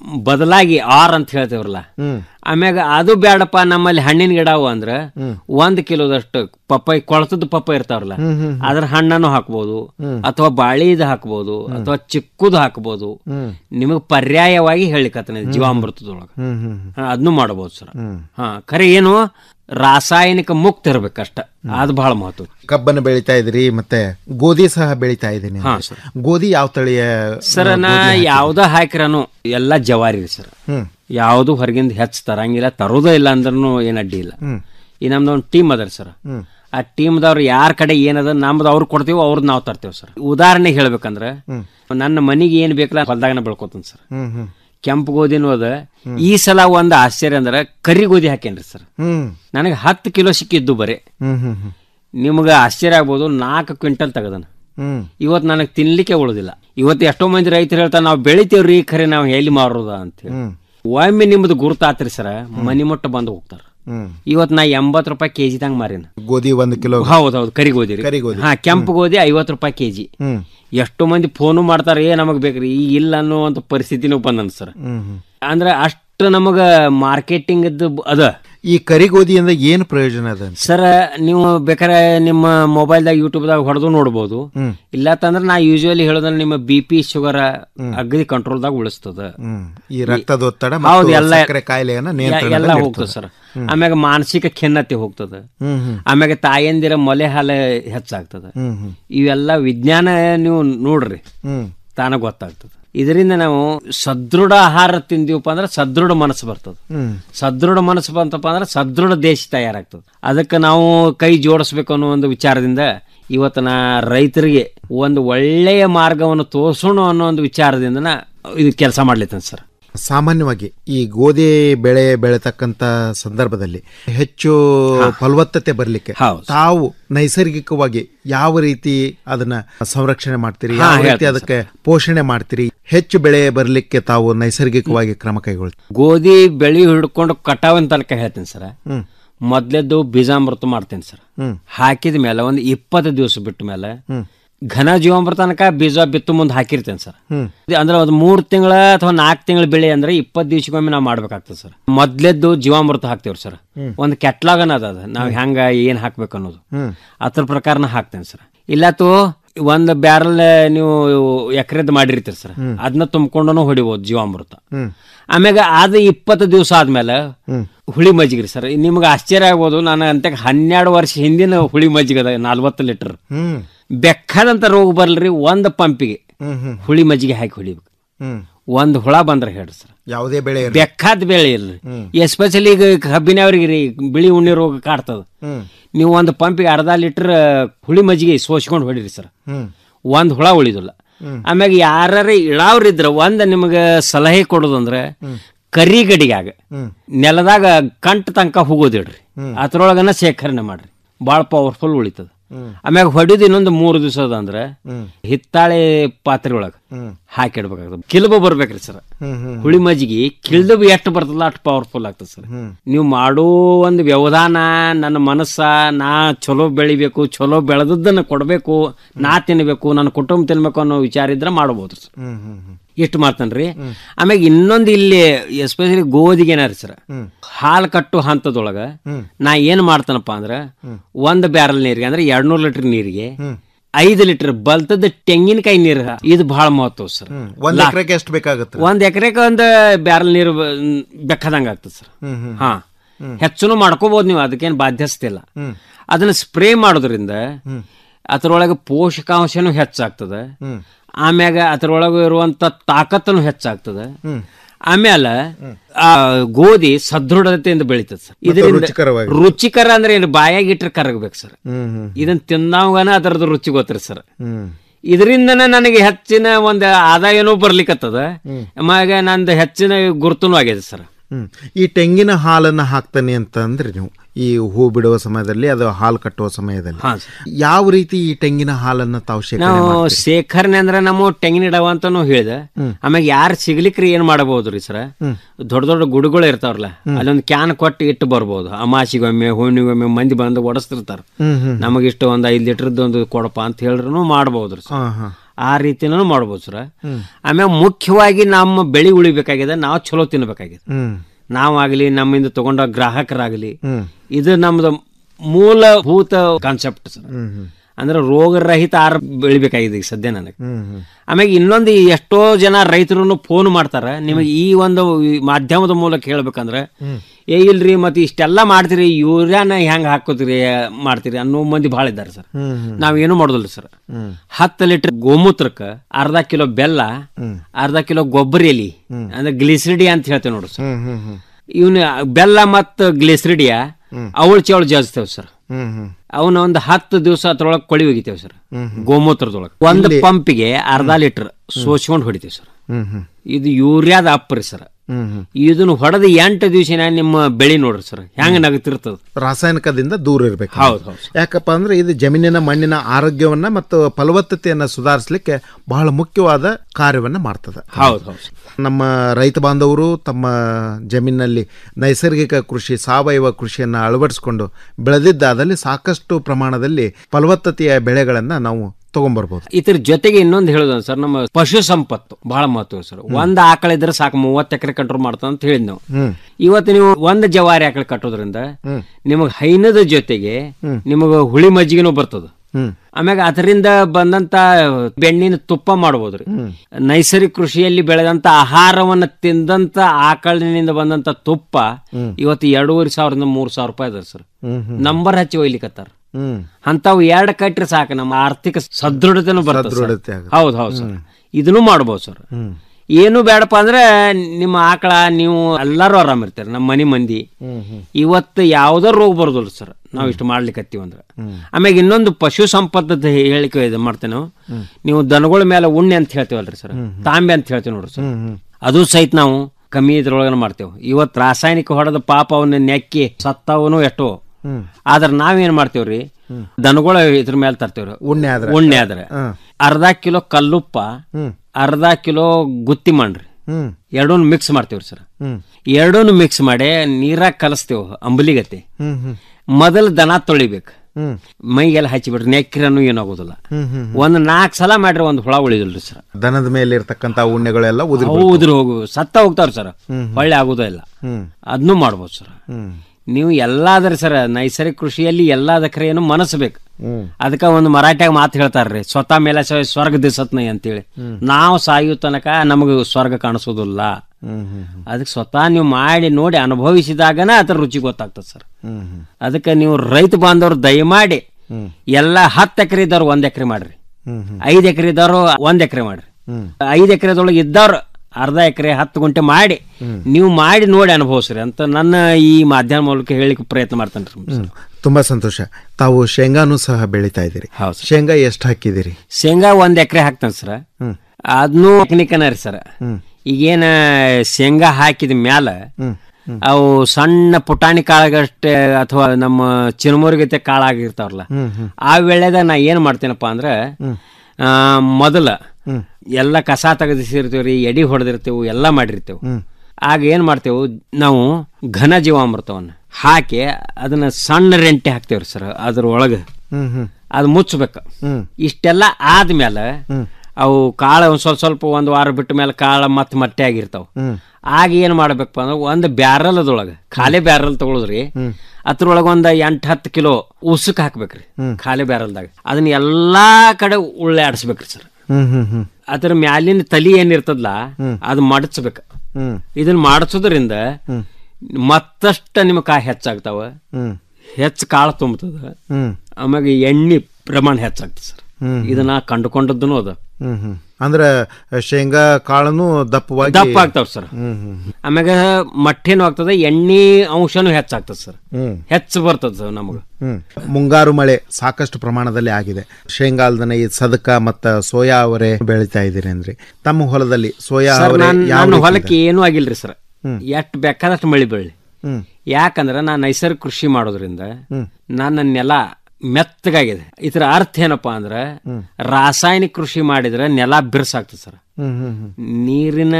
ಬದಲಾಗಿ ಆರ್ ಅಂತ ಹೇಳ್ತೇವ್ರಲ್ಲ ಆಮ್ಯಾಗ ಅದು ಬೇಡಪ್ಪ ನಮ್ಮಲ್ಲಿ ಹಣ್ಣಿನ ಗಿಡ ಅವು ಅಂದ್ರ ಒಂದ್ ಕಿಲೋದಷ್ಟು ಪಪ್ಪಾಯಿ ಕೊಳತದ ಪಪ್ಪಾಯಿ ಇರ್ತಾವ್ರಲ್ಲ ಹ್ಮ್, ಹ್ಮ್, ಹ್ಮ್. ಅದ್ರ ಹಣ್ಣನ್ನು ಹಾಕ್ಬೋದು ಹ್ಮ್. ಅಥವಾ ಬಾಳಿದ ಹಾಕ್ಬೋದು ಅಥವಾ ಚಿಕ್ಕದು ಹಾಕ್ಬೋದು ಹ್ಮ್. ನಿಮಗೆ ಪರ್ಯಾಯವಾಗಿ ಹೇಳಿಕತ್ತನೆ ಜೀವಾಮೃತದೊಳಗ ಹ್ಮ್ ಹ್ಮ್ ಹಾ, ಅದನ್ನು ಮಾಡಬಹುದು ಸರ್ ಹ್ಮ್. ಹಾ ಖರೆ ಏನು ರಾಸಾಯನಿಕ ಮುಕ್ತ ಇರ್ಬೇಕಷ್ಟ ಅದು ಬಹಳ ಮಹತ್ವ ಕಬ್ಬನ್ನು ಬೆಳಿತಾ ಇದ್ರಿ ಮತ್ತೆ ಗೋಧಿ ಸಹ ಬೆಳಿತಾ ಇದ್ದೀನಿ ಹಾ, ಅಂದ್ರಿ. ಗೋಧಿ ಯಾವ ತಳಿಯ ಸರ್ ಆ, ನಾ ಗೋಧಿ ಹಾಕಿ- ಯಾವ್ದ ಹಾಕಿರನು ಎಲ್ಲ ಜವಾರಿ ರೀ ಸರ್ ಹ್ಮ್. ಯಾವುದು ಹೊರಗಿಂದ ಹೆಚ್ಚು ತರಂಗಿಲ್ಲ ತರೋದೇ ಇಲ್ಲ ಅಂದ್ರೂ ಏನು ಅಡ್ಡಿ ಇಲ್ಲ ಹ್ಮ್. ಈ ನಮ್ದು ಒಂದು ಟೀಮ್ ಅದ ಸರ್ ಹ್ಮ್. ಆ ಟೀಮ್ದವ್ರು ಯಾರ ಕಡೆ ಏನದ ನಮ್ದು ಅವ್ರು ಕೊಡ್ತೀವೋ ಅವ್ರದ್ದು ನಾವು ತರ್ತೇವೆ ಸರ್ ಉದಾಹರಣೆಗೆ ಹೇಳ್ಬೇಕಂದ್ರೆ ಹ್ಮ್. ನನ್ನ ಮನಿಗೆ ಏನು ಬೇಕಲ್ಲ ಹೊಲ್ದಾಗನ ಬೆಳ್ಕೊತೀನಿ ಸರ್ ಹ್ಮ್ ಹ್ಮ್ ಕೆಂಪು ಗೋಧಿನೂ ಅದ ಈ ಸಲ ಒಂದು ಆಶ್ಚರ್ಯ ಅಂದ್ರೆ ಕರಿ ಗೋಧಿ ಹಾಕೇನ್ರಿ ಸರ್ ಹ್ಮ್ ನನಗೆ ಹತ್ತು ಕಿಲೋ ಸಿಕ್ಕಿದ್ದು ಬರೀ ಹ್ಮ್ ಹ್ಮ್ ಹ್ಮ್ ನಿಮ್ಗೆ ಆಶ್ಚರ್ಯ ಆಗ್ಬೋದು ನಾಲ್ಕು ಕ್ವಿಂಟಲ್ ತೆಗದನ ಹ್ಮ್ ಇವತ್ತು ನನಗೆ ತಿನ್ಲಿಕ್ಕೆ ಉಳಿದಿಲ್ಲ ಇವತ್ತು ಎಷ್ಟೋ ಮಂದಿ ರೈತರು ಹೇಳ್ತಾರೆ ನಾವು ಬೆಳಿತೇವ್ರಿ ಖರೆ ನಾವು ಎಲ್ಲಿ ಮಾರೋದ ಅಂತ ಹೇಳಿ ಹ್ಮ್. ಒಮ್ಮೆ ನಿಮ್ದು ಗುರುತಾತ್ರಿ ಸರ ಮನಿ ಮುಟ್ಟ ಬಂದು ಹೋಗ್ತಾರ ಹ್ಮ್ ಇವತ್ತು ನಾ ಎಂಬತ್ತು ರೂಪಾಯಿ ಕೆಜಿ ತಂಗ ಮಾರಿನ ಗೋಧಿ ಒಂದು ಕಿಲೋ ಹೌದು ಹೌದು ಕರಿ ಗೋಧಿ ರೀ ಕರಿ ಗೋಧಿ. ಹಾ ಕೆಂಪು ಗೋಧಿ ಐವತ್ತು ರೂಪಾಯಿ ಕೆಜಿ ಹ್ಮ್ ಎಷ್ಟೋ ಮಂದಿ ಫೋನು ಮಾಡ್ತಾರೆ ಏ ನಮಗ್ ಬೇಕ್ರಿ ಈಗ ಇಲ್ಲ ಅನ್ನುವಂತ ಪರಿಸ್ಥಿತಿನೂ ಬಂದನ್ ಸರ್ ಹ್ಮ್ ಹ್ಮ್ ಅಂದ್ರೆ ಅಷ್ಟು ನಮಗ ಮಾರ್ಕೆಟಿಂಗ್ ಅದ ಈ ಕರಿ ಗೋಧಿಯಿಂದ ಏನು ಪ್ರಯೋಜನ ಅದ ಅಂತ? ಸರ್ ನೀವು ಬೇಕಾದ್ರೆ ನಿಮ್ಮ ಮೊಬೈಲ್ದಾಗ ಯೂಟ್ಯೂಬ್ದಾಗ ಹೊಡೆದು ನೋಡ್ಬೋದು ಹ್ಮ್. ಇಲ್ಲ ಅಂತಂದ್ರೆ ನಾ ಯೂಶುವಲಿ ಹೇಳೋದ್ರೆ ನಿಮ್ಮ ಬಿ ಪಿ ಶುಗರ್ ಅಗದಿ ಕಂಟ್ರೋಲ್ದಾಗ ಉಳಿಸ್ತದ ಹ್ಮ್ ಈ ರಕ್ತದೊತ್ತಡ ಹೌದು ಮತ್ತು ಎಲ್ಲ ಸಕ್ಕರೆ ಕಾಯಿಲೆಯನ್ನ ಎಲ್ಲ ನಿಯಂತ್ರಣದಲ್ಲಿ ಹೋಗ್ತದೆ ಇಡ್ತದೆ. ಸರ್ ಹ್ಮ್. ಆಮ್ಯಾಗ ಮಾನಸಿಕ ಖಿನ್ನತೆ ಹೋಗ್ತದ ಹ್ಮ್ ಹ್ಮ್ ಆಮ್ಯಾಗ ತಾಯಂದಿರ ಮೊಲೆ ಹಾಲ ಹೆಚ್ಚಾಗ್ತದ ಹ್ಮ್ ಹ್ಮ್ ಇವೆಲ್ಲ ವಿಜ್ಞಾನ ನೀವು ನೋಡ್ರಿ ಹ್ಮ್ ತಾನ ಗೊತ್ತಾಗ್ತದೆ ಇದರಿಂದ ನಾವು ಸದೃಢ ಆಹಾರ ತಿಂದೀವಪ್ಪ ಅಂದ್ರೆ ಸದೃಢ ಮನಸ್ಸು ಬರ್ತದೆ ಹ್ಮ್ ಸದೃಢ ಮನಸ್ಸು ಬಂತಪ್ಪ ಅಂದ್ರೆ ಸದೃಢ ದೇಶ ತಯಾರಾಗ್ತದೆ ಅದಕ್ಕೆ ನಾವು ಕೈ ಜೋಡಿಸ್ಬೇಕು ಅನ್ನೋ ಒಂದು ವಿಚಾರದಿಂದ ಇವತ್ತು ನಾ ರೈತರಿಗೆ ಒಂದು ಒಳ್ಳೆಯ ಮಾರ್ಗವನ್ನು ತೋರಿಸೋಣ ಅನ್ನೋ ಒಂದು ವಿಚಾರದಿಂದ ನಾ ಇದು ಕೆಲಸ ಮಾಡ್ಲಿತ್ತೇನೆ ಸರ್ ಸಾಮಾನ್ಯವಾಗಿ ಈ ಗೋಧಿ ಬೆಳೆ ಬೆಳೆತಕ್ಕಂತ ಸಂದರ್ಭದಲ್ಲಿ ಹೆಚ್ಚು ಫಲವತ್ತತೆ ಬರಲಿಕ್ಕೆ ತಾವು ನೈಸರ್ಗಿಕವಾಗಿ ಯಾವ ರೀತಿ ಅದನ್ನ ಸಂರಕ್ಷಣೆ ಮಾಡ್ತೀರಿ ಹಾ, ಯಾವ ರೀತಿ ಹೇಳ್ತೀನಿ ಅದಕ್ಕೆ ಪೋಷಣೆ ಮಾಡ್ತೀರಿ ಹೆಚ್ಚು ಬೆಳೆ ಬರಲಿಕ್ಕೆ ತಾವು ನೈಸರ್ಗಿಕವಾಗಿ ಕ್ರಮ ಕೈಗೊಳ್ತೀರಿ ಗೋಧಿ ಬೆಳಿ ಹಿಡ್ಕೊಂಡು ಕಟಾವಿನ ತನಕ ಹೇಳ್ತೀನಿ ಸರ್ ಹ್ಮ್. ಮೊದ್ಲೆದ್ದು ಬೀಜಾಮೃತ ಮಾಡ್ತೇನೆ ಸರ್ ಹ್ಮ್. ಹಾಕಿದ ಮೇಲೆ ಒಂದು ಇಪ್ಪತ್ತು ದಿವಸ ಬಿಟ್ಟ ಮೇಲೆ ಹ್ಮ್. ಘನ ಜೀವಾಮೃತ ತನಕ ಬೀಜ ಬಿತ್ತು ಮುಂದೆ ಹಾಕಿರ್ತೇನೆ ಸರ್ ಹ್ಮ್. ಅಂದ್ರೆ ಒಂದು ಮೂರು ತಿಂಗಳ ಅಥವಾ ನಾಲ್ಕು ತಿಂಗಳ ಬೆಳೆ ಅಂದ್ರೆ ಇಪ್ಪತ್ತು ದಿವಸಕ್ಕೊಮ್ಮೆ ನಾವು ಮಾಡ್ಬೇಕಾಗ್ತದೆ ಸರ್ ಮೊದ್ಲೆದ್ದು ಜೀವಾಮೃತ ಹಾಕ್ತೇವ್ರಿ ಸರ್ ಹ್ಮ್. ಒಂದು ಕೆಟ್ಲಾಗನ ಅದ ಅದು. ನಾವ್ ಹೆಂಗ ಏನ್ ಹಾಕ್ಬೇಕು ಅನ್ನೋದು ಹ್ಮ್. ಅದ್ರ ಪ್ರಕಾರನ ಹಾಕ್ತೇನೆ ಸರ್ ಇಲ್ಲತ್ತು ಒಂದು ಬ್ಯಾರಲ್ ನೀವು ಎಕರೆದ್ ಮಾಡಿರ್ತೀರಿ ಸರ್ ಹ್ಮ್. ಅದನ್ನ ತುಂಬಿಕೊಂಡು ಹೊಡಿಬೋದು ಜೀವಾಮೃತ ಹ್ಮ್. ಆಮ್ಯಾಗ ಅದು ಇಪ್ಪತ್ತು ದಿವಸ ಆದ್ಮೇಲೆ ಹ್ಮ್. ಹುಳಿ ಮಜ್ಜಿಗೆ ಸರ್ ನಿಮ್ಗೆ ಆಶ್ಚರ್ಯ ಆಗ್ಬೋದು ನಾನು ಅಂತ ಹನ್ನೆರಡು ವರ್ಷ ಹಿಂದಿನ ಹುಳಿ ಮಜ್ಜಿಗೆ ಅದ ನಲ್ವತ್ತು ಲೀಟರ್ ಹ್ಮ್ ಬೆಕ್ಕದಂತ ರೋಗ ಬರ್ಲ್ರಿ ಒಂದು ಪಂಪಿಗೆ ಹ್ಮ್ ಹ್ಮ್ ಹುಳಿ ಮಜ್ಜಿಗೆ ಹಾಕಿ ಹೊಡಿಬೇಕು ಹ್ಮ್ ಒಂದು ಹುಳ ಬಂದ್ರೆ ಹೇಳ್ರಿ ಸರ್ ಯಾವುದೇ ಬೆಳೆ ಇರ್ಲಿ. ಬೆಕ್ಕಾದ ಬೆಳೆ ಇಲ್ರಿ ಹ್ಮ್. ಎಸ್ಪೆಷಲಿ ಈಗ ಕಬ್ಬಿನವ್ರಿಗೆ ರೀ ಬಿಳಿ ಉಣ್ಣೆ ರೋಗ ಕಾಡ್ತದ ಹ್ಮ್. ನೀವು ಒಂದು ಪಂಪಿಗೆ ಅರ್ಧ ಲೀಟರ್ ಹುಳಿ ಮಜ್ಜಿಗೆ ಸೋಸ್ಕೊಂಡು ಹೊಡಿರಿ ಸರ್ ಹ್ಮ್. ಒಂದು ಹುಳ ಉಳಿದಿಲ್ಲ ಹ್ಮ್. ಆಮ್ಯಾಗ ಯಾರೇ ಇಳಾವ್ರಿದ್ರ ಒಂದ್ ನಿಮಗೆ ಸಲಹೆ ಕೊಡೋದಂದ್ರೆ ಕರಿಗಡಿಗಾಗ ಹ್ಮ್. ನೆಲದಾಗ ಕಂಟ ತನಕ ಹೋಗೋದಿಡ್ರಿ ಹ್ಮ್. ಅದ್ರೊಳಗನ ಶೇಖರಣೆ ಮಾಡ್ರಿ ಭಾಳ ಪವರ್ಫುಲ್ ಉಳಿತದ ಹ್ಮ್. ಆಮ್ಯಾಗ ಹೊಡಿದು ಇನ್ನೊಂದು ಮೂರು ದಿವಸ ಅದ ಅಂದ್ರೆ ಹ್ಮ್. ಹಿತ್ತಾಳೆ ಪಾತ್ರೆ ಒಳಗ ಹ್ಮ್. ಹಾಕಿಡ್ಬೇಕಾಗ್ತದೆ ಕಿಲ್ಬ ಬರ್ಬೇಕ್ರಿ ಸರ್ ಹ್ಮ್ ಹ್ಮ್ ಹುಳಿ ಮಜ್ಜಿಗೆ ಕಿಳ್ದಬ್ ಎಷ್ಟು ಬರ್ತದಲ್ಲ ಅಷ್ಟು ಪವರ್ಫುಲ್ ಆಗ್ತದೆ ಸರ್ ಹ್ಮ್. ನೀವು ಮಾಡೋ ಒಂದು ವ್ಯವಧಾನ ನನ್ನ ಮನಸ್ಸ ನಾ ಚಲೋ ಬೆಳಿಬೇಕು ಚಲೋ ಬೆಳೆದದ್ದನ್ನ ಕೊಡಬೇಕು ನಾ ತಿನ್ಬೇಕು ನನ್ನ ಕುಟುಂಬ ತಿನ್ಬೇಕು ಅನ್ನೋ ವಿಚಾರ ಇದ್ರೆ ಮಾಡಬಹುದು ಸರ್ ಹ್ಮ್ ಹ್ಮ್ ಹ್ಮ್ ಇಷ್ಟು ಮಾಡ್ತಾನ್ರಿ ಆಮ್ಯಾಗ ಇನ್ನೊಂದು ಇಲ್ಲಿ ಎಸ್ಪೆಷಲಿ ಗೋಧಿಗೆ ಏನಾರ ಸರ್ ಹ್ಮ್. ಹಾಲು ಕಟ್ಟು ಹಂತದೊಳಗ ಹ್ಮ್. ನಾ ಏನ್ ಮಾಡ್ತಾನಪ್ಪ ಅಂದ್ರ ಒಂದು ಬ್ಯಾರಲ್ ನೀರಿಗೆ ಅಂದ್ರೆ ಎರಡ್ನೂರು ಲೀಟರ್ ನೀರಿಗೆ ಹ್ಮ್. ಐದು ಲೀಟರ್ ಬಲ್ತದ ತೆಂಗಿನಕಾಯಿ ನೀರು ಇದು ಬಹಳ ಮಹತ್ವ ಸರ್ ಒಂದ್ ಲಾ- ಎಕರೆಗೆ ಎಷ್ಟು ಬೇಕಾಗುತ್ತೆ ಒಂದ್ ಎಕರೆಗೆ ಒಂದು ಬ್ಯಾರಲ್ ನೀರು ಬ- ಬೆಕ್ಕದಂಗ ಆಗ್ತದೆ ಸರ್ ಹ್ಮ್ ಹ್ಮ್ ಹಾ ಹೆಚ್ಚುನು ಮಾಡ್ಕೋಬಹುದು ನೀವು ಅದಕ್ಕೇನು ಬಾಧ್ಯಸ್ಥೆ ಇಲ್ಲ ಹ್ಮ್. ಅದನ್ನ ಸ್ಪ್ರೇ ಮಾಡೋದ್ರಿಂದ ಹ್ಮ್. ಅದರೊಳಗೆ ಪೋಷಕಾಂಶನೂ ಹೆಚ್ಚಾಗ್ತದೆ ಹ್ಮ್. ಆಮ್ಯಾಗ ಅದರೊಳಗೆ ಇರುವಂತ ತಾಕತ್ತನು ಹೆಚ್ಚಾಗ್ತದೆ ಹ್ಮ್. ಆಮೇಲೆ ಆ ಗೋಧಿ ಸದೃಢತೆಯಿಂದ ಬೆಳಿತದೆ ಸರ್ ಇದರಿಂದ ರುಚಿಕರವಾಗಿ. ರುಚಿಕರ ಅಂದ್ರೆ ಏನು ಬಾಯಾಗಿಟ್ರೆ ಕರಗಬೇಕು ಸರ್ ಹ್ಮ್ ಹ್ಮ್ ಇದನ್ನ ತಿಂದವಗನ ಅದರದ್ದು ರುಚಿ ಗೊತ್ತಿರಿ ಸರ್ ಹ್ಮ್ ಇದರಿಂದನೇ ನನಗೆ ಹೆಚ್ಚಿನ ಒಂದು ಆದಾಯನೂ ಬರ್ಲಿಕ್ಕತ್ತದ ಆಮ್ಯಾಗ ನಂದು ಹೆಚ್ಚಿನ ಗುರುತನೂ ಆಗಿದೆ ಸರ್ ಹ್ಮ್ ಈ ತೆಂಗಿನ ಹಾಲನ್ನ ಹಾಕ್ತಾನೆ ಅಂತ ಅಂದ್ರೆ ನೀವು ಈ ಹೂ ಬಿಡುವ ಸಮಯದಲ್ಲಿ ಅದು ಹಾಲು ಕಟ್ಟುವ ಸಮಯದಲ್ಲಿ ಹಾ, ಯಾವ ರೀತಿ ಈ ತೆಂಗಿನ ಹಾಲನ್ನ ತಾವು ಶೇಖರಣೆ ನಾವು ಮಾಡ್ತೀರಿ? ಶೇಖರಣೆ ಅಂದ್ರೆ ನಮ್ಮ ತೆಂಗಿನ ಗಿಡವ ಅಂತಾನು ಹೇಳಿದೆ ಹ್ಮ್. ಆಮ್ಯಾಗ ಯಾರು ಸಿಗ್ಲಿಕ್ರಿ ಏನ್ ಮಾಡಬಹುದು ರೀ ಸರ್ ಹ್ಮ್. ದೊಡ್ಡ ದೊಡ್ಡ ಗುಡುಗಳು ಇರ್ತಾವ್ರಲ್ಲ ಅಲ್ಲೊಂದು ಕ್ಯಾನ್ ಕೊಟ್ಟು ಇಟ್ಟು ಬರ್ಬೋದು ಅಮಾಸಿಗೊಮ್ಮೆ ಹುಣ್ಣಿಗೊಮ್ಮೆ ಮಂದಿ ಬಂದು ಒಡಸ್ತಿರ್ತಾರ ಹ್ಮ್ ಹ್ಮ್ ನಮಗಿಷ್ಟು ಒಂದ್ ಐದ್ ಲೀಟರ್ದು ಒಂದು ಕೊಡಪ್ಪ ಅಂತ ಹೇಳ್ರು ಮಾಡ್ಬೋದು ರೀ ಹಾ ಸರ್ ಹಾ ಆ ರೀತಿನೂ ಮಾಡ್ಬೋದು ಸರ್ ಆಮೇಲೆ ಮುಖ್ಯವಾಗಿ ನಮ್ಮ ಬೆಳೆ ಉಳಿಬೇಕಾಗಿದೆ ನಾವು ಚಲೋ ತಿನ್ಬೇಕಾಗಿದೆ ಹ್ಮ್ ನಾವಾಗಲಿ ನಮ್ಮಿಂದ ತಗೊಂಡ ಗ್ರಾಹಕರಾಗಲಿ ಇದು ನಮ್ದು ಮೂಲಭೂತ ಕಾನ್ಸೆಪ್ಟ್ ಸರ್ ಅಂದ್ರೆ ರೋಗರಹಿತ ಆಹಾರ ಬೆಳಿಬೇಕಾಗಿದೆ ಈಗ ಸದ್ಯ ನನಗೆ ಆಮೇಲೆ ಇನ್ನೊಂದು ಎಷ್ಟೋ ಜನ ರೈತರು ಫೋನ್ ಮಾಡ್ತಾರ ನಿಮಗೆ ಈ ಒಂದು ಈ ಮಾಧ್ಯಮದ ಮೂಲಕ ಹೇಳ್ಬೇಕಂದ್ರೆ ಏ ಇಲ್ರಿ ಮತ್ತೆ ಇಷ್ಟೆಲ್ಲ ಮಾಡ್ತೀರಿ ಯೂರಿಯಾನ ಹೆಂಗ್ ಹಾಕೋತೀರಿ ಮಾಡ್ತೀರಿ ಅನ್ನೋ ಮಂದಿ ಭಾಳ ಇದ್ದಾರೆ ಸರ್ ನಾವೇನು ಮಾಡೋದಿಲ್ಲ ಸರ್ ಹತ್ತು ಲೀಟರ್ ಗೋಮೂತ್ರಕ್ಕೆ ಅರ್ಧ ಕಿಲೋ ಬೆಲ್ಲ ಅರ್ಧ ಕಿಲೋ ಗೊಬ್ಬರ ಎಲಿ ಅಂದ್ರೆ ಗ್ಲಿಸರಿಡಿ ಅಂತ ಹೇಳ್ತೇವೆ ನೋಡ್ರಿ ಸರ್ ಇವನ್ ಬೆಲ್ಲ ಮತ್ತು ಗ್ಲಿಸರಿಡಿಯ ಅವಳ ಚವಳು ಜಾಸ್ತಿವ್ ಸರ್ ಅವನ ಒಂದು ಹತ್ತು ದಿವಸ ಅದ್ರೊಳಗೆ ಕೊಳಿ ಒಗಿತೇವೆ ಸರ್ ಗೋಮೂತ್ರದೊಳಗೆ ಒಂದು ಪಂಪಿಗೆ ಅರ್ಧ ಲೀಟರ್ ಸೋಸ್ಕೊಂಡು ಹೊಡಿತೇವೆ ಸರ್ ಹ್ಮ್ ಹ್ಮ್ ಇದು ಯೂರಿಯಾದ ಅಪ್ರಿ ಸರ್ ಹ್ಮ್ ಹ್ಮ್ ಇದನ್ನ ಹೊಡೆದ ಎಂಟು ದಿವಸ ನಿಮ್ಮ ಬೆಳಿ ನೋಡ್ರಿ ಸರ್ ಹೆಂಗ ನಗತಿರ್ತದ ರಾಸಾಯನಿಕದಿಂದ ದೂರ ಇರಬೇಕು ಹೌದು, ಹೌದು. ಯಾಕಪ್ಪ ಅಂದ್ರೆ ಇದು ಜಮೀನಿನ ಮಣ್ಣಿನ ಆರೋಗ್ಯವನ್ನ ಮತ್ತು ಫಲವತ್ತತೆಯನ್ನ ಸುಧಾರಿಸಲಿಕ್ಕೆ ಬಹಳ ಮುಖ್ಯವಾದ ಕಾರ್ಯವನ್ನ ಮಾಡ್ತದೆ ಹೌದು ಹೌದು ನಮ್ಮ ರೈತ ಬಾಂಧವರು ತಮ್ಮ ಜಮೀನಿನಲ್ಲಿ ನೈಸರ್ಗಿಕ ಕೃಷಿ ಸಾವಯವ ಕೃಷಿಯನ್ನು ಅಳವಡಿಸಿಕೊಂಡು ಬೆಳೆದಿದ್ದಾದಲ್ಲಿ ಸಾಕಷ್ಟು ಪ್ರಮಾಣದಲ್ಲಿ ಫಲವತ್ತತೆಯ ಬೆಳೆಗಳನ್ನ ನಾವು ತಗೊಂಡ್ಬರ್ಬೋದು ಇದ್ರ ಜೊತೆಗೆ ಇನ್ನೊಂದು ಹೇಳೋದು ಸರ್ ನಮ್ಮ ಪಶು ಸಂಪತ್ತು ಬಹಳ ಮಹತ್ವ ಸರ್ ಒಂದ್ ಆಕಳ ಇದ್ರೆ ಸಾಕು ಮೂವತ್ತು ಎಕರೆ ಕಂಟ್ರೋಲ್ ಮಾಡ್ತಾನ ಅಂತ ಹೇಳಿದ್ ನಾವು ಹ್ಮ್ ಇವತ್ತು ನೀವು ಒಂದ್ ಜವಾರಿ ಆಕಳ ಕಟ್ಟೋದ್ರಿಂದ ನಿಮಗ್ ಹೈನದ ಜೊತೆಗೆ ನಿಮಗ ಹುಳಿ ಮಜ್ಜಿಗೆನೂ ಬರ್ತದ ಹ್ಮ್ ಆಮ್ಯಾಗ ಅದರಿಂದ ಬಂದಂತ ಬೆಣ್ಣಿನ ತುಪ್ಪ ಮಾಡ್ಬೋದ್ರಿ ನೈಸರ್ಗಿಕ ಕೃಷಿಯಲ್ಲಿ ಬೆಳೆದಂತ ಆಹಾರವನ್ನ ತಿಂದಂತ ಆಕಳಿನಿಂದ ಬಂದಂತ ತುಪ್ಪ ಇವತ್ತು ಎರಡೂವರೆ ಸಾವಿರದಿಂದ ಮೂರ್ ಸಾವಿರ ರೂಪಾಯಿ ಅದ ಸರ್ ಹ್ಮ್ ಹ್ಮ್ ನಂಬರ್ ಹಚ್ಚಿ ಒಯ್ಲಿಕತ್ತಾರ ಹ್ಮ್ ಅಂತಾವ್ ಎರಡು ಕಟ್ರೆ ಸಾಕು ನಮ್ಮ ಆರ್ಥಿಕ ಸದೃಢತೆನೂ ಬರ್ತದೆ ಸರ್. ಸದೃಢತೆ ಆಗುತ್ತೆ. ಹೌದು ಹೌದು ಸರ್ ಇದನ್ನು ಮಾಡ್ಬೋದು ಸರ್ ಹ್ಮ್ ಏನು ಬೇಡಪ್ಪ ಅಂದ್ರೆ ನಿಮ್ಮ ಆಕಳ ನೀವು ಎಲ್ಲರೂ ಆರಾಮಿರ್ತಾರೆ ನಮ್ಮ ಮನೆ ಮಂದಿ ಹ್ಮ್ ಹ್ಮ್ ಇವತ್ತು ಯಾವ್ದೋ ರೋಗ ಬರೋದಿಲ್ಲ ಸರ್ ನಾವು ಇಷ್ಟು ಮಾಡ್ಲಿಕ್ಕತ್ತೀವಿ ಅಂದ್ರೆ ಆಮ್ಯಾಗ ಇನ್ನೊಂದು ಪಶು ಸಂಪತ್ತು ಹೇಳಿಕೆ ಇದು ಮಾಡ್ತೇವೆ ನಾವು ನೀವು ದನಗಳ ಮೇಲೆ ಉಣ್ಣೆ ಅಂತ ಹೇಳ್ತೀವಲ್ರಿ ಸರ್ ತಾಂಬೆ ಅಂತ ಹೇಳ್ತೀವಿ ನೋಡ್ರಿ ಸರ್ ಅದು ಸಹಿತ ನಾವು ಕಮ್ಮಿ ಇದ್ರೊಳಗೆ ಮಾಡ್ತೇವೆ ಇವತ್ತು ರಾಸಾಯನಿಕ ಹೊಡೆದ ಪಾಪ ಅವನ್ನ ನೆಕ್ಕಿ ಸತ್ತವನು ಎಷ್ಟೋ ಹ್ಮ್ ಆದ್ರೆ ನಾವೇನ್ ಮಾಡ್ತೇವ್ರಿ ದನಗಳ ಇದ್ರ ಮೇಲೆ ತರ್ತೇವ್ರಿ ಉಣ್ಣೆ ಆದ್ರೆ ಉಣ್ಣೆ ಆದ್ರೆ ಅರ್ಧ ಕಿಲೋ ಕಲ್ಲುಪ್ಪ ಹ್ಮ್ ಅರ್ಧ ಕಿಲೋ ಗುತ್ತಿ ಮಾಡ್ರಿ ಹ್ಮ್ ಎರಡೂನು ಮಿಕ್ಸ್ ಮಾಡ್ತೇವ್ರಿ ಸರ್ ಹ್ಮ್ ಎರಡೂನು ಮಿಕ್ಸ್ ಮಾಡಿ ನೀರಾಗ ಕಲಸ್ತೇವ್ ಅಂಬಲಿಗತ್ತೆ ಹ್ಮ್ ಹ್ಮ್ ಮೊದಲು ದನ ತೊಳಿಬೇಕು ಹ್ಮ್ ಮೈಗೆಲ್ಲ ಹಚ್ಚಿಬಿಡ್ರಿ ನೆಕ್ಕಿರನು ಏನಾಗೋದಿಲ್ಲ ಹ್ಮ್ ಹ್ಮ್ ಒಂದ್ ನಾಲ್ಕು ಸಲ ಮಾಡ್ರಿ ಒಂದು ಹುಳ ಉಳಿದಿಲ್ರಿ ಸರ್ ದನದ ಮೇಲೆ ಇರ್ತಕ್ಕಂತ ಉಣ್ಣೆಗಳೆಲ್ಲ ಉದುರಿ ಅವು ಉದುರಿ ಹೋಗು ಸತ್ತ ಹೋಗ್ತಾವ್ರಿ ಸರ್ ಹ್ಮ್. ಹೊಳ್ಳೆ ಆಗೋದೇ ಇಲ್ಲ ಹ್ಮ್ ಅದನ್ನು ಮಾಡ್ಬೋದು ಸರ್ ಹ್ಮ್ ನೀವು ಎಲ್ಲಾದ್ರೆ ಸರ್ ನೈಸರ್ಗಿಕ ಕೃಷಿಯಲ್ಲಿ ಎಲ್ಲಾದ ಕರೆಯನ್ನು ಮನಸ್ಸು ಬೇಕು ಹ್ಮ್ ಅದಕ್ಕೆ ಒಂದು ಮರಾಠಿಯಾಗ ಮಾತು ಹೇಳ್ತಾರ್ರಿ ಸ್ವತಃ ಮೇಲೆ ಸ- ಸ್ವರ್ಗ ದಿಸತ್ನೈ ಅಂತೇಳಿ ನಾವು ಸಾಯೋ ತನಕ ನಮಗೆ ಸ್ವರ್ಗ ಕಾಣಿಸೋದಿಲ್ಲ ಹ್ಮ್ ಹ್ಮ್ ಅದಕ್ಕೆ ಸ್ವತಃ ನೀವು ಮಾಡಿ ನೋಡಿ ಅನುಭವಿಸಿದಾಗನ ಅದ್ರ ರುಚಿ ಗೊತ್ತಾಗ್ತದೆ ಸರ್ ಹ್ಮ್ ಹ್ಮ್ ಅದಕ್ಕೆ ನೀವು ರೈತ ಬಾಂಧವರು ದಯಮಾಡಿ ಹ್ಮ್. ಎಲ್ಲ ಹತ್ತು ಎಕರೆ ಇದ್ದವ್ರು ಒಂದ್ ಎಕರೆ ಮಾಡ್ರಿ ಹ್ಮ್ ಹ್ಮ್ ಐದು ಎಕರೆ ಇದ್ದವ್ರು ಒಂದ್ ಎಕರೆ ಮಾಡ್ರಿ ಹ್ಮ್ ಐದು ಎಕರೆದೊಳಗೆ ಇದ್ದವ್ರು ಅರ್ಧ ಎಕರೆ ಹತ್ತು ಗುಂಟೆ ಮಾಡಿ ನೀವು ಮಾಡಿ ನೋಡಿ ಅನುಭವಿಸ್ರಿ ಅಂತ ನನ್ನ ಈ ಮಾಧ್ಯಮ ಮೂಲಕ ಹೇಳಿಕ್ಕೆ ಪ್ರಯತ್ನ ಮಾಡ್ತೇನೆ ಹ್ಮ್. ತುಂಬಾ ಸಂತೋಷ ತಾವು ಶೇಂಗಾನು ಸಹ ಬೆಳಿತಾ ಇದ್ದೀರಿ ಶೇಂಗಾ ಎಷ್ಟು ಹಾಕಿದಿರಿ ಶೇಂಗಾ ಒಂದ್ ಎಕರೆ ಹಾಕ್ತಾನೆ ಸರ್ ಹ್ಮ್. ಅದನ್ನು ಟೆಕ್ನಿಕನ ರೀ ಸರ್ ಹ್ಮ್. ಈಗೇನ ಶೇಂಗಾ ಹಾಕಿದ ಮ್ಯಾಲ ಹ್ಮ್. ಅವು ಸಣ್ಣ ಪುಟಾಣಿ ಕಾಳಗಷ್ಟೇ ಅಥವಾ ನಮ್ಮ ಚಿರುಮುರುಗತೆ ಕಾಳಾಗಿರ್ತಾವ್ರಲ್ಲ ಹ್ಮ್ ಹ್ಮ್ ಆ ವೇಳೆದಾಗ ನಾ ಏನ್ ಮಾಡ್ತೇನಪ್ಪ ಅಂದ್ರೆ ಆ, ಮೊದಲ ಹ್ಮ್. ಎಲ್ಲ ಕಸ ತೆಗೆದಿಸಿರ್ತೀವ್ರಿ ಎಡಿ ಹೊಡೆದಿರ್ತೇವೆ ಎಲ್ಲ ಮಾಡಿರ್ತೇವೆ ಹ್ಮ್. ಆಗ ಏನ್ ಮಾಡ್ತೇವೆ ನಾವು ಘನ ಜೀವಾಮೃತವನ್ನ ಹಾಕಿ ಅದನ್ನ ಸಣ್ಣ ರೆಂಟೆ ಹಾಕ್ತೇವ್ರಿ ಸರ್ ಅದ್ರ ಒಳಗೆ ಹ್ಮ್ ಹ್ಮ್ ಅದು ಮುಚ್ಚಬೇಕು ಹ್ಮ್ ಇಷ್ಟೆಲ್ಲ ಆದ್ಮೇಲೆ ಹ್ಮ್. ಅವು ಕಾಳು ಒಂದ್ ಸ್ವಲ್ಪ ಸ್ವಲ್ಪ ಒಂದು ವಾರ ಬಿಟ್ಟ ಮೇಲೆ ಕಾಳು ಮತ್ತೆ ಮಟ್ಟೆ ಆಗಿರ್ತಾವ ಹ್ಮ್. ಆಗ ಏನ್ ಮಾಡ್ಬೇಕಪ್ಪ ಅಂದ್ರೆ ಒಂದು ಬ್ಯಾರಲ್ ಅದ್ರೊಳಗೆ ಖಾಲಿ ಬ್ಯಾರಲ್ ತಗೊಳುದ್ರಿ ಅದ್ರೊಳಗೆ ಒಂದ್ ಎಂಟ್ ಹತ್ತು ಕಿಲೋ ಉಸುಕ್ ಹಾಕ್ಬೇಕ್ರಿ ಖಾಲಿ ಬ್ಯಾರಲ್ದಾಗ ಅದನ್ನ ಎಲ್ಲಾ ಕಡೆ ಉಳ್ಳೆ ಆಡಿಸ್ಬೇಕ್ರಿ ಸರ್ ಹ್ಮ್ ಹ್ಮ್ ಹ್ಮ್ ಅದ್ರ ಮ್ಯಾಲಿನ ತಲಿ ಏನಿರ್ತದಲ್ಲ ಅದು ಮಡಚ್ಬೇಕು ಹ್ಮ್ ಇದನ್ನ ಮಾಡಿಸೋದ್ರಿಂದ ಮತ್ತಷ್ಟ ನಿಮ್ಮ ಕಾಯಿ ಹೆಚ್ಚಾಗ್ತಾವ ಹ್ಮ್ ಹೆಚ್ಚು ಕಾಳು ತುಂಬುತ್ತದ ಹ್ಮ್ ಆಮ್ಯಾಗ ಎಣ್ಣೆ ಪ್ರಮಾಣ ಹೆಚ್ಚಾಗ್ತದೆ ಸರ್ ಹ್ಮ್. ಇದನ್ನ ಕಂಡುಕೊಂಡದ್ದು ಅದ ಹ್ಮ್ ಹ್ಮ್ ಅಂದ್ರ ಶೇಂಗಾ ಕಾಳನು ದಪ್ಪವಾಗಿ ದಪ್ಪ ಆಗ್ತಾವ ಸರ್ ಹ್ಮ್ ಹ್ಮ್ ಆಮ್ಯಾಗ ಮಟ್ಟೇನು ಆಗ್ತದೆ ಎಣ್ಣೆ ಅಂಶನೂ ಹೆಚ್ಚಾಗ್ತದೆ ಸರ್ ಹ್ಮ್ ಹೆಚ್ಚು ಬರ್ತದೆ ಸರ್ ನಮಗೆ ಹ್ಮ್ ಮುಂಗಾರು ಮಳೆ ಸಾಕಷ್ಟು ಪ್ರಮಾಣದಲ್ಲಿ ಆಗಿದೆ ಶೇಂಗಾ ಅಲ್ದನೆ ಈ ಸದಕ ಮತ್ತ ಸೋಯಾ ಅವರೆ ಬೆಳಿತಾ ಇದ್ದೀರಿ ಅಂದ್ರಿ ತಮ್ಮ ಹೊಲದಲ್ಲಿ ಸೋಯಾ ಸರ್ ಅವರೆ ನಾನು ಯಾವ ನನ್ನ ರೀತಿ ಹೊಲಕ್ಕೆ ಇದೆ? ಏನೂ ಆಗಿಲ್ರಿ ಸರ್ ಹ್ಮ್. ಎಷ್ಟು ಬೇಕಾದಷ್ಟು ಮಳಿ ಬೆಳ್ಳಿ ಹ್ಮ್ ಯಾಕಂದ್ರೆ ನಾನು ನೈಸರ್ಗಿಕ ಕೃಷಿ ಮಾಡೋದ್ರಿಂದ ಹ್ಮ್. ನನ್ನ ನೆಲ ಮೆತ್ತಗಾಗಿದೆ ಇದರ ಅರ್ಥ ಏನಪ್ಪಾ ಅಂದ್ರೆ ರಾಸಾಯನಿಕ ಕೃಷಿ ಮಾಡಿದ್ರೆ ನೆಲ ಬಿರ್ಸಾಗ್ತದೆ ಸರ್ ಹ್ಮ್ ಹ್ಮ್ ಹ್ಮ್ ನೀರಿನ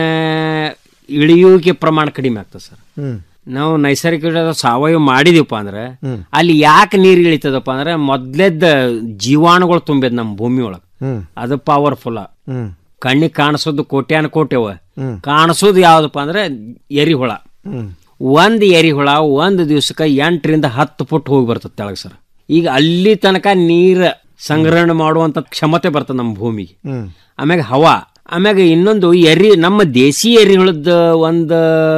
ಇಳಿಯುವಿಕೆ ಪ್ರಮಾಣ ಕಡಿಮೆ ಆಗ್ತದೆ ಸರ್ ಹ್ಮ್ ನಾವು ನೈಸರ್ಗಿಕ ಸಾವಯವ ಮಾಡಿದೀವಪ್ಪ ಅಂದ್ರೆ ಅಲ್ಲಿ ಯಾಕೆ ನೀರು ಇಳಿತದಪ್ಪ ಅಂದ್ರೆ ಮೊದ್ಲೇದ ಜೀವಾಣುಗಳು ತುಂಬಿದ್ ನಮ್ಮ ಭೂಮಿ ಒಳಗೆ ಹ್ಮ್ ಅದು ಪವರ್ಫುಲ್ ಹ್ಮ್ ಕಣ್ಣಿಗೆ ಕಾಣಿಸೋದು ಕೋಟ್ಯಾನ ಕೋಟ್ಯವ ಹ್ಮ್. ಕಾಣಿಸೋದು ಯಾವ್ದಪ್ಪ ಅಂದ್ರೆ ಎರಿಹುಳ ಹ್ಮ್ ಒಂದು ಎರಿಹುಳ ಒಂದು ದಿವ್ಸಕ್ಕೆ ಎಂಟರಿಂದ ಹತ್ತು ಫುಟ್ ಹೋಗಿ ಬರ್ತದೆ ತೆಳಗೆ ಸರ್ ಈಗ ಅಲ್ಲಿ ತನಕ ನೀರು ಸಂಗ್ರಹಣೆ ಮಾಡುವಂತ ಕ್ಷಮತೆ ಬರ್ತದೆ ನಮ್ಮ ಭೂಮಿಗೆ ಹ್ಮ್ ಆಮ್ಯಾಗ ಹವಾ ಆಮ್ಯಾಗ ಇನ್ನೊಂದು ಎರಿ ನಮ್ಮ ದೇಸಿ ಎರಿಹುಳದ ಒಂದು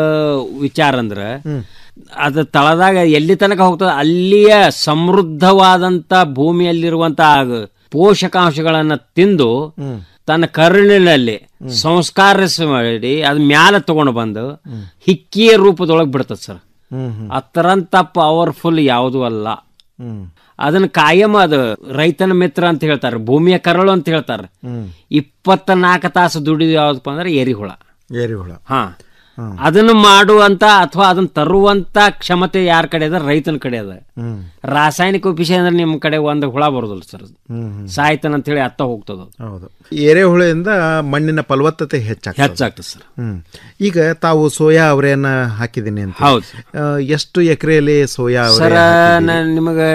ವಿಚಾರ ಅಂದ್ರೆ ಅದು ತಳದಾಗ ಎಲ್ಲಿ ತನಕ ಹೋಗ್ತದೆ ಅಲ್ಲಿಯ ಸಮೃದ್ಧವಾದಂತ ಭೂಮಿಯಲ್ಲಿರುವಂತ ಪೋಷಕಾಂಶಗಳನ್ನ ತಿಂದು ತನ್ನ ಕರುಳಿನಲ್ಲಿ ಸಂಸ್ಕಾರ ಮಾಡಿ ಅದ್ ಮ್ಯಾಲ ತಗೊಂಡು ಬಂದು ಹಿಕ್ಕಿಯ ರೂಪದೊಳಗೆ ಬಿಡ್ತದೆ ಸರ್ ಹ್ಮ್ ಹ್ಮ್ ಅತ್ತರಂತ ಪವರ್ಫುಲ್ ಯಾವುದೂ ಅಲ್ಲ ಹ್ಮ್ ಅದನ್ನ ಕಾಯಂ ಅದು ರೈತನ ಮಿತ್ರ ಅಂತ ಹೇಳ್ತಾರೆ ಭೂಮಿಯ ಕರಳು ಅಂತ ಹೇಳ್ತಾರೆ ಹ್ಮ್ ಇಪ್ಪತ್ತ ನಾಲ್ಕು ತಾಸು ದುಡಿದು ಯಾವ್ದಪ್ಪ ಅಂದ್ರೆ ಎರಿಹುಳ ಏರಿಹುಳ ಹಾ ಅದನ್ನ ಮಾಡುವಂತ ಅಥವಾ ಅದನ್ನ ತರುವಂತ ಕ್ಷಮತೆ ಯಾರ ಕಡೆ ಅದ ರೈತನ ಕಡೆ ಅದ ಹ್ಮ್ ರಾಸಾಯನಿಕ ವಿಷ ಅಂದ್ರೆ ನಿಮ್ಮ ಕಡೆ ಒಂದು ಹುಳ ಬರೋದಿಲ್ಲ ಸರ್ ಅದು. ಹ್ಮ್ ಹ್ಮ್ ಸಾಯ್ತಾನ ಅಂತ ಹೇಳಿ ಅತ್ತ ಹೋಗ್ತದ ಅದು. ಹೌದು ಎರೆಹುಳೆಯಿಂದ ಮಣ್ಣಿನ ಫಲವತ್ತತೆ ಹೆಚ್ಚಾಗ್ತದೆ ಹೆಚ್ಚಾಗ್ತದೆ ಸರ್ ಹ್ಮ್ ಈಗ ತಾವು ಸೋಯಾ ಅವರೆಯನ್ನ ಹಾಕಿದ್ದೀನಿ ಅಂತ ಹೌದು. ಆ, ಎಷ್ಟು ಎಕರೆಯಲ್ಲಿ ಸೋಯಾ ಅವರೆ ಸರ ನಾನು ನಿಮಗೆ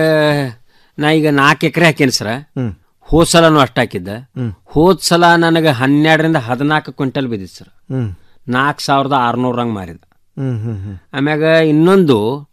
ನಾ ಈಗ ನಾಲ್ಕು ಎಕರೆ ಹಾಕೇನಿ ಸರ ಹ್ಮ್. ಹೋದ್ ಸಲನು ಅಷ್ಟು ಹಾಕಿದ್ದೆ ಹ್ಮ್. ಹೋದ್ ಸಲ ನನಗೆ ಹನ್ನೆರಡರಿಂದ ಹದಿನಾಲ್ಕು ಕ್ವಿಂಟಲ್ ಬಿದ್ದಿತ್ತು ಸರ್ ಹ್ಮ್ ನಾಲ್ಕು ಸಾವಿರದ ಆರ್ನೂರಂಗೆ ಮಾರಿದ ಹ್ಮ್ ಹ್ಮ್ ಹ್ಮ್ ಆಮ್ಯಾಗ ಇನ್ನೊಂದು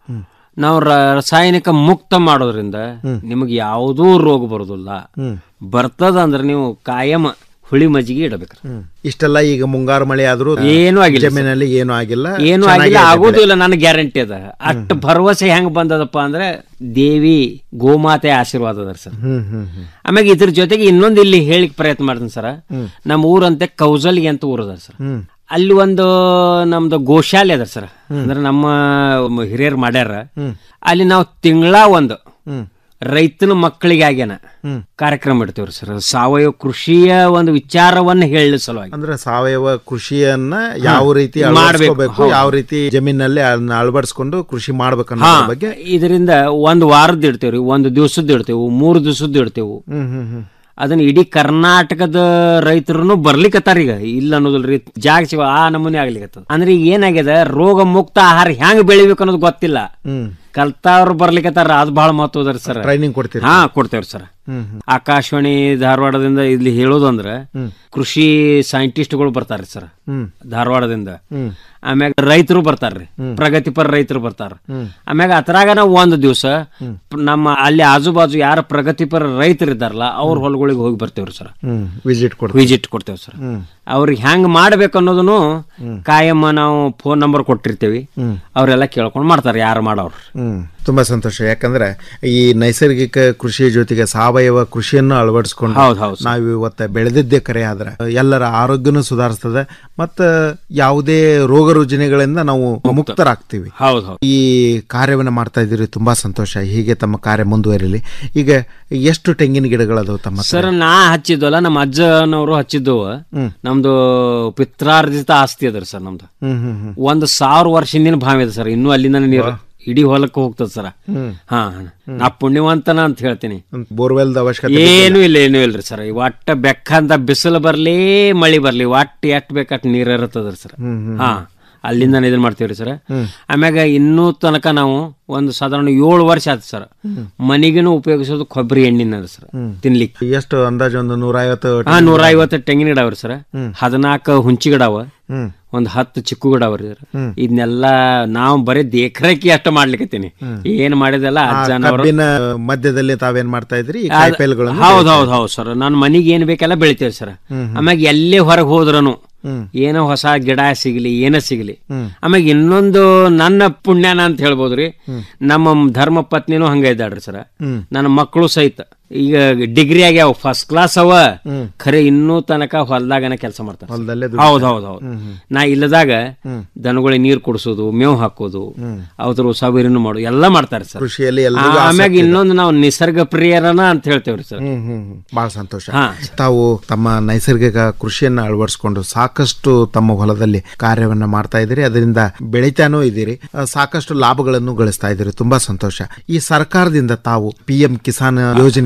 ನಾವು ರಾಸಾಯನಿಕ ಮುಕ್ತ ಮಾಡೋದ್ರಿಂದ ನಿಮಗೆ ಯಾವುದೂ ರೋಗ ಬರೋದಿಲ್ಲ ಹ್ಮ್. ಬರ್ತದ ಅಂದ್ರೆ ನೀವು ಕಾಯಂ ಹುಳಿ ಮಜ್ಜಿಗೆ ಇಡಬೇಕು ಹ್ಮ್. ಇಷ್ಟೆಲ್ಲ ಈಗ ಮುಂಗಾರು ಮಳೆ ಆದ್ರೂ ಏನೂ ಆಗಿಲ್ಲ ಸರ್. ಜಮೀನಲ್ಲಿ ಏನೂ ಆಗಿಲ್ಲ ಏನು ಚೆನ್ನಾಗೇ ಆಗಿಲ್ಲ ಇದೆ ಆಗೋದು ಬೆಳೆ. ಇಲ್ಲ ನನಗೆ ಗ್ಯಾರಂಟಿ ಅದ ಅಷ್ಟು ಭರವಸೆ ಹೆಂಗ್ ಬಂದದಪ್ಪ ಅಂದ್ರೆ ದೇವಿ ಗೋಮಾತೆ ಆಶೀರ್ವಾದ ಅದ ಸರ್ ಹ್ಮ್ ಹ್ಮ್ ಹ್ಮ್ ಆಮ್ಯಾಗ ಇದ್ರ ಜೊತೆಗೆ ಇನ್ನೊಂದು ಇಲ್ಲಿ ಹೇಳಿಕ್ ಪ್ರಯತ್ನ ಮಾಡ್ತೀನಿ ಸರ್ ನಮ್ಮ ಊರಂತೆ ಕೌಸಲ್ಗಿ ಅಂತ ಊರ್ ಅದ ಸರ್ ಹ್ಮ್ ಅಲ್ಲಿ ಒಂದು ನಮ್ದು ಗೋಶಾಲೆ ಅದ ಸರ್ ಅಂದ್ರೆ ನಮ್ಮ ಹಿರಿಯರು ಮಾಡ್ಯಾರ ಅಲ್ಲಿ ನಾವು ತಿಂಗಳ ಒಂದು ಹ್ಮ್ ರೈತನ ಮಕ್ಕಳಿಗೆ ಆಗ್ಯಾನ ಹ್ಮ್. ಕಾರ್ಯಕ್ರಮ ಇಡ್ತೇವ್ರಿ ಸರ್ ಸಾವಯವ ಕೃಷಿಯ ಒಂದು ವಿಚಾರವನ್ನ ಹೇಳಲು ಸಲುವಾಗಿ ಅಂದ್ರೆ ಸಾವಯವ ಕೃಷಿಯನ್ನ ಯಾವ ರೀತಿ ಮಾಡ್ಬೇಕು, ಅಳವಡಿಸ್ಕೋಬೇಕು ಹೌದು. ಯಾವ ರೀತಿ ಜಮೀನಲ್ಲಿ ಅದನ್ನ ಅಳವಡಿಸ್ಕೊಂಡು ಕೃಷಿ ಮಾಡ್ಬೇಕು ಹಾ ಅನ್ನೋದ್ರ ಬಗ್ಗೆ ಇದರಿಂದ ಒಂದು ವಾರದ್ದು ಇಡ್ತೇವ್ರಿ ಒಂದು ದಿವಸದ್ದು ಇಡ್ತೇವು ಮೂರು ದಿವಸದ್ದು ಇಡ್ತೇವು ಹ್ಮ್ ಹ್ಮ್ ಹ್ಮ್ ಅದನ್ನ ಇಡೀ ಕರ್ನಾಟಕದ ರೈತರು ಬರ್ಲಿಕತ್ತಾರ ಈಗ ಇಲ್ಲ ಅನ್ನೋದಿಲ್ರಿ ಜಾಗ ಸಿಗ ಆ ನಮೂನೆ ಆಗ್ಲಿಕತ್ತದ ಅಂದ್ರೆ ಈಗ ಏನಾಗ್ಯದ ರೋಗ ಮುಕ್ತ ಆಹಾರ ಹೆಂಗ್ ಬೆಳಿಬೇಕು ಅನ್ನೋದು ಗೊತ್ತಿಲ್ಲ ಹ್ಮ್ ಕಲ್ತಾವ್ರು ಬರ್ಲಿಕತ್ತಾರ ಅದು ಬಹಳ ಮಹತ್ವದ ಸರ್ ಟ್ರೈನಿಂಗ್ ಕೊಡ್ತೀರಿ ಹಾ ಕೊಡ್ತೇವ್ರಿ ಸರ್ ಹ್ಮ್ ಹ್ಮ್ ಆಕಾಶವಾಣಿ ಧಾರವಾಡದಿಂದ ಇಲ್ಲಿ ಹೇಳೋದಂದ್ರ ಹ್ಮ್. ಕೃಷಿ ಸೈಂಟಿಸ್ಟ್ಗಳು ಬರ್ತಾರ್ರಿ ಸರ್ ಹ್ಮ್ ಧಾರವಾಡದಿಂದ ಹ್ಮ್ ಆಮ್ಯಾಗ ರೈತರು ಬರ್ತಾರ್ರಿ ಪ್ರಗತಿಪರ ರೈತರು ಬರ್ತಾರ ಹ್ಮ್. ಆಮ್ಯಾಗ ಅದ್ರಾಗ ನಾವು ಒಂದು ದಿವಸ ನಮ್ಮ ಅಲ್ಲಿ ಆಜು ಬಾಜು ಯಾರ ಪ್ರಗತಿಪರ ರೈತರು ಇದ್ದಾರಲ್ಲ ಅವ್ರ ಹೊಲಗಳಿಗೆ ಹೋಗಿ ಬರ್ತೇವ್ರಿ ಸರ್ ಹ್ಮ್ ವಿಸಿಟ್ ಕೊಡ್ತೀವಿ ವಿಸಿಟ್ ಕೊಡ್ತೇವೆ ಸರ್ ಹ್ಮ್ ಅವ್ರಿಗೆ ಹೆಂಗ್ ಮಾಡ್ಬೇಕು ಅನ್ನೋದನ್ನು ಕಾಯಂ ನಾವು ಫೋನ್ ನಂಬರ್ ಕೊಟ್ಟಿರ್ತೀವಿ ಹ್ಮ್. ಅವರೆಲ್ಲ ಕೇಳ್ಕೊಂಡು ಮಾಡ್ತಾರೆ ಯಾರು ಮಾಡೋರು ಹ್ಮ್ ತುಂಬಾ ಸಂತೋಷ ಯಾಕಂದ್ರೆ ಈ ನೈಸರ್ಗಿಕ ಕೃಷಿ ಜೊತೆಗೆ ಸಾವಯವ ಕೃಷಿಯನ್ನು ಅಳವಡಿಸ್ಕೊಂಡು ಹೌದ್ ಹೌದ್ ಸರ್. ನಾವು ಇವತ್ತ ಬೆಳೆದಿದ್ದೇ ಕರೆ ಆದ್ರೆ ಎಲ್ಲರ ಆರೋಗ್ಯನೂ ಸುಧಾರಿಸ್ತದೆ ಮತ್ತ ಯಾವುದೇ ರೋಗ ರುಜಿನಗಳಿಂದ ನಾವು ಮುಕ್ತರಾಗ್ತೀವಿ ಹೌದು ಹೌದು ಈ ಕಾರ್ಯವನ್ನು ಮಾಡ್ತಾ ಇದ್ದೀರಿ ತುಂಬಾ ಸಂತೋಷ ಹೀಗೆ ತಮ್ಮ ಕಾರ್ಯ ಮುಂದುವರಿಲಿ ಈಗ ಎಷ್ಟು ತೆಂಗಿನ ಗಿಡಗಳದಾವ ತಮ್ಮ ಹತ್ರ? ಸರ್ ನಾ ಹಚ್ಚಿದ್ವಲ್ಲ ನಮ್ಮ ಅಜ್ಜನವರು ಹಚ್ಚಿದ್ದು ಹ್ಮ್. ನಮ್ದು ಪಿತ್ರಾರ್ಜಿತ ಆಸ್ತಿ ಅದ್ರಿ ಸರ್ ನಮ್ದು ಹ್ಮ್ ಹ್ಮ್ ಹ್ಮ್ ಒಂದು ಸಾವಿರ ವರ್ಷ ಹಿಂದಿನ ಭಾವಿ ಅದ ಸರ್ ಇನ್ನೂ ಅಲ್ಲಿಂದ ನೀರು ಇಡೀ ಹೊಲಕ್ಕೆ ಹೋಗ್ತದ ಸರ್ ಹ್ಮ್. ಹಾ ನಾ ಪುಣ್ಯವಂತನ ಅಂತ ಹೇಳ್ತೀನಿ ಬೋರ್ವೆಲ್ದ ಅವಶ್ಯಕತೆ ಏನು ಇಲ್ಲ ಏನು ಇಲ್ರಿ ಸರ್ ಒಟ್ಟ ಬೆಕ್ಕಂತ ಬಿಸಿಲು ಬರ್ಲಿ ಮಳಿ ಬರ್ಲಿ ಒಟ್ಟು ಎಟ್ ಬೇಕಟ್ ನೀರ್ ಇರುತ್ತದ್ರಿ ಸರ್ ಹ್ಮ್, ಹ್ಮ್, ಹಾ ಅಲ್ಲಿಂದ ಇದನ್ನ ಮಾಡ್ತೀವ್ರಿ ಸರ್ ಹ್ಮ್. ಆಮ್ಯಾಗ ಇನ್ನೂ ತನಕ ನಾವು ಒಂದು ಸಾಧಾರಣ ಏಳು ವರ್ಷ ಆಯ್ತು ಸರ್ ಹ್ಮ್. ಮನಿಗೇನು ಉಪಯೋಗಿಸೋದು ಕೊಬ್ಬರಿ ಎಣ್ಣಿನ ಸರ್ ಹ್ಮ್. ತಿನ್ಲಿಕ್ಕೆ ಎಷ್ಟು ಅಂದಾಜು ಒಂದು ನೂರ ಐವತ್ತು ಹಾ ನೂರ ಐವತ್ತು ತೆಂಗಿನ ಗಿಡ ಅವ್ರಿ ಸರ್ ಹ್ಮ್. ಹದಿನಾಲ್ಕು ಹುಂಚಿ ಗಿಡ ಅವ ಹ್ಮ್. ಒಂದ್ ಹತ್ತು ಚಿಕ್ಕು ಗಿಡ ಅವ್ರಿ ಸರ್ ಹ್ಮ್. ಇದನ್ನೆಲ್ಲ ನಾವು ಬರೀ ದೇಖರೇಖಿ ಅಷ್ಟ ಮಾಡ್ಲಿಕತ್ತೀನಿ ಏನ್ ಮಾಡಿದೆಲ್ಲ ಆ ಅಜ್ಜನವರು ಕಬ್ಬಿನ ಮಧ್ಯದಲ್ಲಿ ತಾವೇನ್ ಮಾಡ್ತಾ ಇದ್ರಿ ಈ ಅದ್- ಕಾಯಿಪಲ್ಲೆಗಳನ್ನು ಹೌದ್ ಬೆಳಿತಾ ಹೌದ್ ಹೌದ್ ಸರ್ ನಾನು ಮನಿಗೆ ಏನ್ ಬೇಕೆಲ್ಲ ಬೆಳಿತೇವೆ ಸರ್ ಹ್ಮ್, ಹ್ಮ್. ಆಮ್ಯಾಗ ಎಲ್ಲೇ ಹೊರಗೆ ಹೋದ್ರನು ಹ್ಮ್. ಏನೋ ಹೊಸ ಗಿಡ ಸಿಗ್ಲಿ ಏನೋ ಸಿಗ್ಲಿ ಹ್ಮ್. ಆಮ್ಯಾಗ ಇನ್ನೊಂದು ನನ್ನ ಪುಣ್ಯನ ಅಂತ ಹೇಳ್ಬೋದ್ರಿ ನಮ್ಮ ಧರ್ಮ ಪತ್ನಿನೂ ಹಂಗ ಇದ್ದಾಳ್ರಿ ಸರ್ ಹ್ಮ್. ನನ್ನ ಮಕ್ಕಳು ಸಹಿತ ಈಗ ಡಿಗ್ರಿ ಆಗ್ಯಾವ ಫಸ್ಟ್ ಕ್ಲಾಸ್ ಅವ ಹ್ಮ್. ಖರೆ ಇನ್ನೂ ತನಕ ಹೊಲ್ದಾಗನ ಕೆಲಸ ಮಾಡ್ತಾರೆ sir. ಹೊಲ್ದಲ್ಲೇ ಹೌದ್ ಹೌದ್ ಹೌದ್ ಹ್ಮ್, ಹ್ಮ್. ನಾ ಇಲ್ಲದಾಗ ಹ್ಮ್. ದನಗಳಿಗೆ ನೀರ್ ಕುಡಿಸೋದು ಮೇವು ಹಾಕೋದು ಹ್ಮ್. ಅವ್ರ ಸವಿರಿನು ಮಾಡೋದು ಎಲ್ಲ ಮಾಡ್ತಾರೆ ಸರ್ ಕೃಷಿಯಲ್ಲಿ ಎಲ್ರಿಗೂ ಆಮ್ಯಾಗ ಆಸಕ್ತಿ ಇದೆ. ಇನ್ನೊಂದು ನಾವು ನಿಸರ್ಗ ಪ್ರಿಯರನ ಅಂತ ಹೇಳ್ತೇವ್ರಿ ಸರ್ ಹ್ಮ್ ಹ್ಮ್ ಹ್ಮ್. ಬಹಳ ಸಂತೋಷ ಹಾ. ತಾವು ತಮ್ಮ ನೈಸರ್ಗಿಕ ಕೃಷಿಯನ್ನ ಅಳವಡಿಸಿಕೊಂಡು ಸಾಕಷ್ಟು ತಮ್ಮ ಹೊಲದಲ್ಲಿ ಕಾರ್ಯವನ್ನ ಮಾಡ್ತಾ ಇದ್ದೀರಿ ಅದರಿಂದ ಬೆಳಿತಾನೂ ಇದ್ದೀರಿ ಆ, ಸಾಕಷ್ಟು ಲಾಭಗಳನ್ನು ಗಳಿಸ್ತಾ ಇದ್ದೀರಿ ತುಂಬಾ ಸಂತೋಷ ಈ ಸರ್ಕಾರದಿಂದ ತಾವು ಪಿ ಎಂ ಕಿಸಾನ್ ಯೋಜನೆ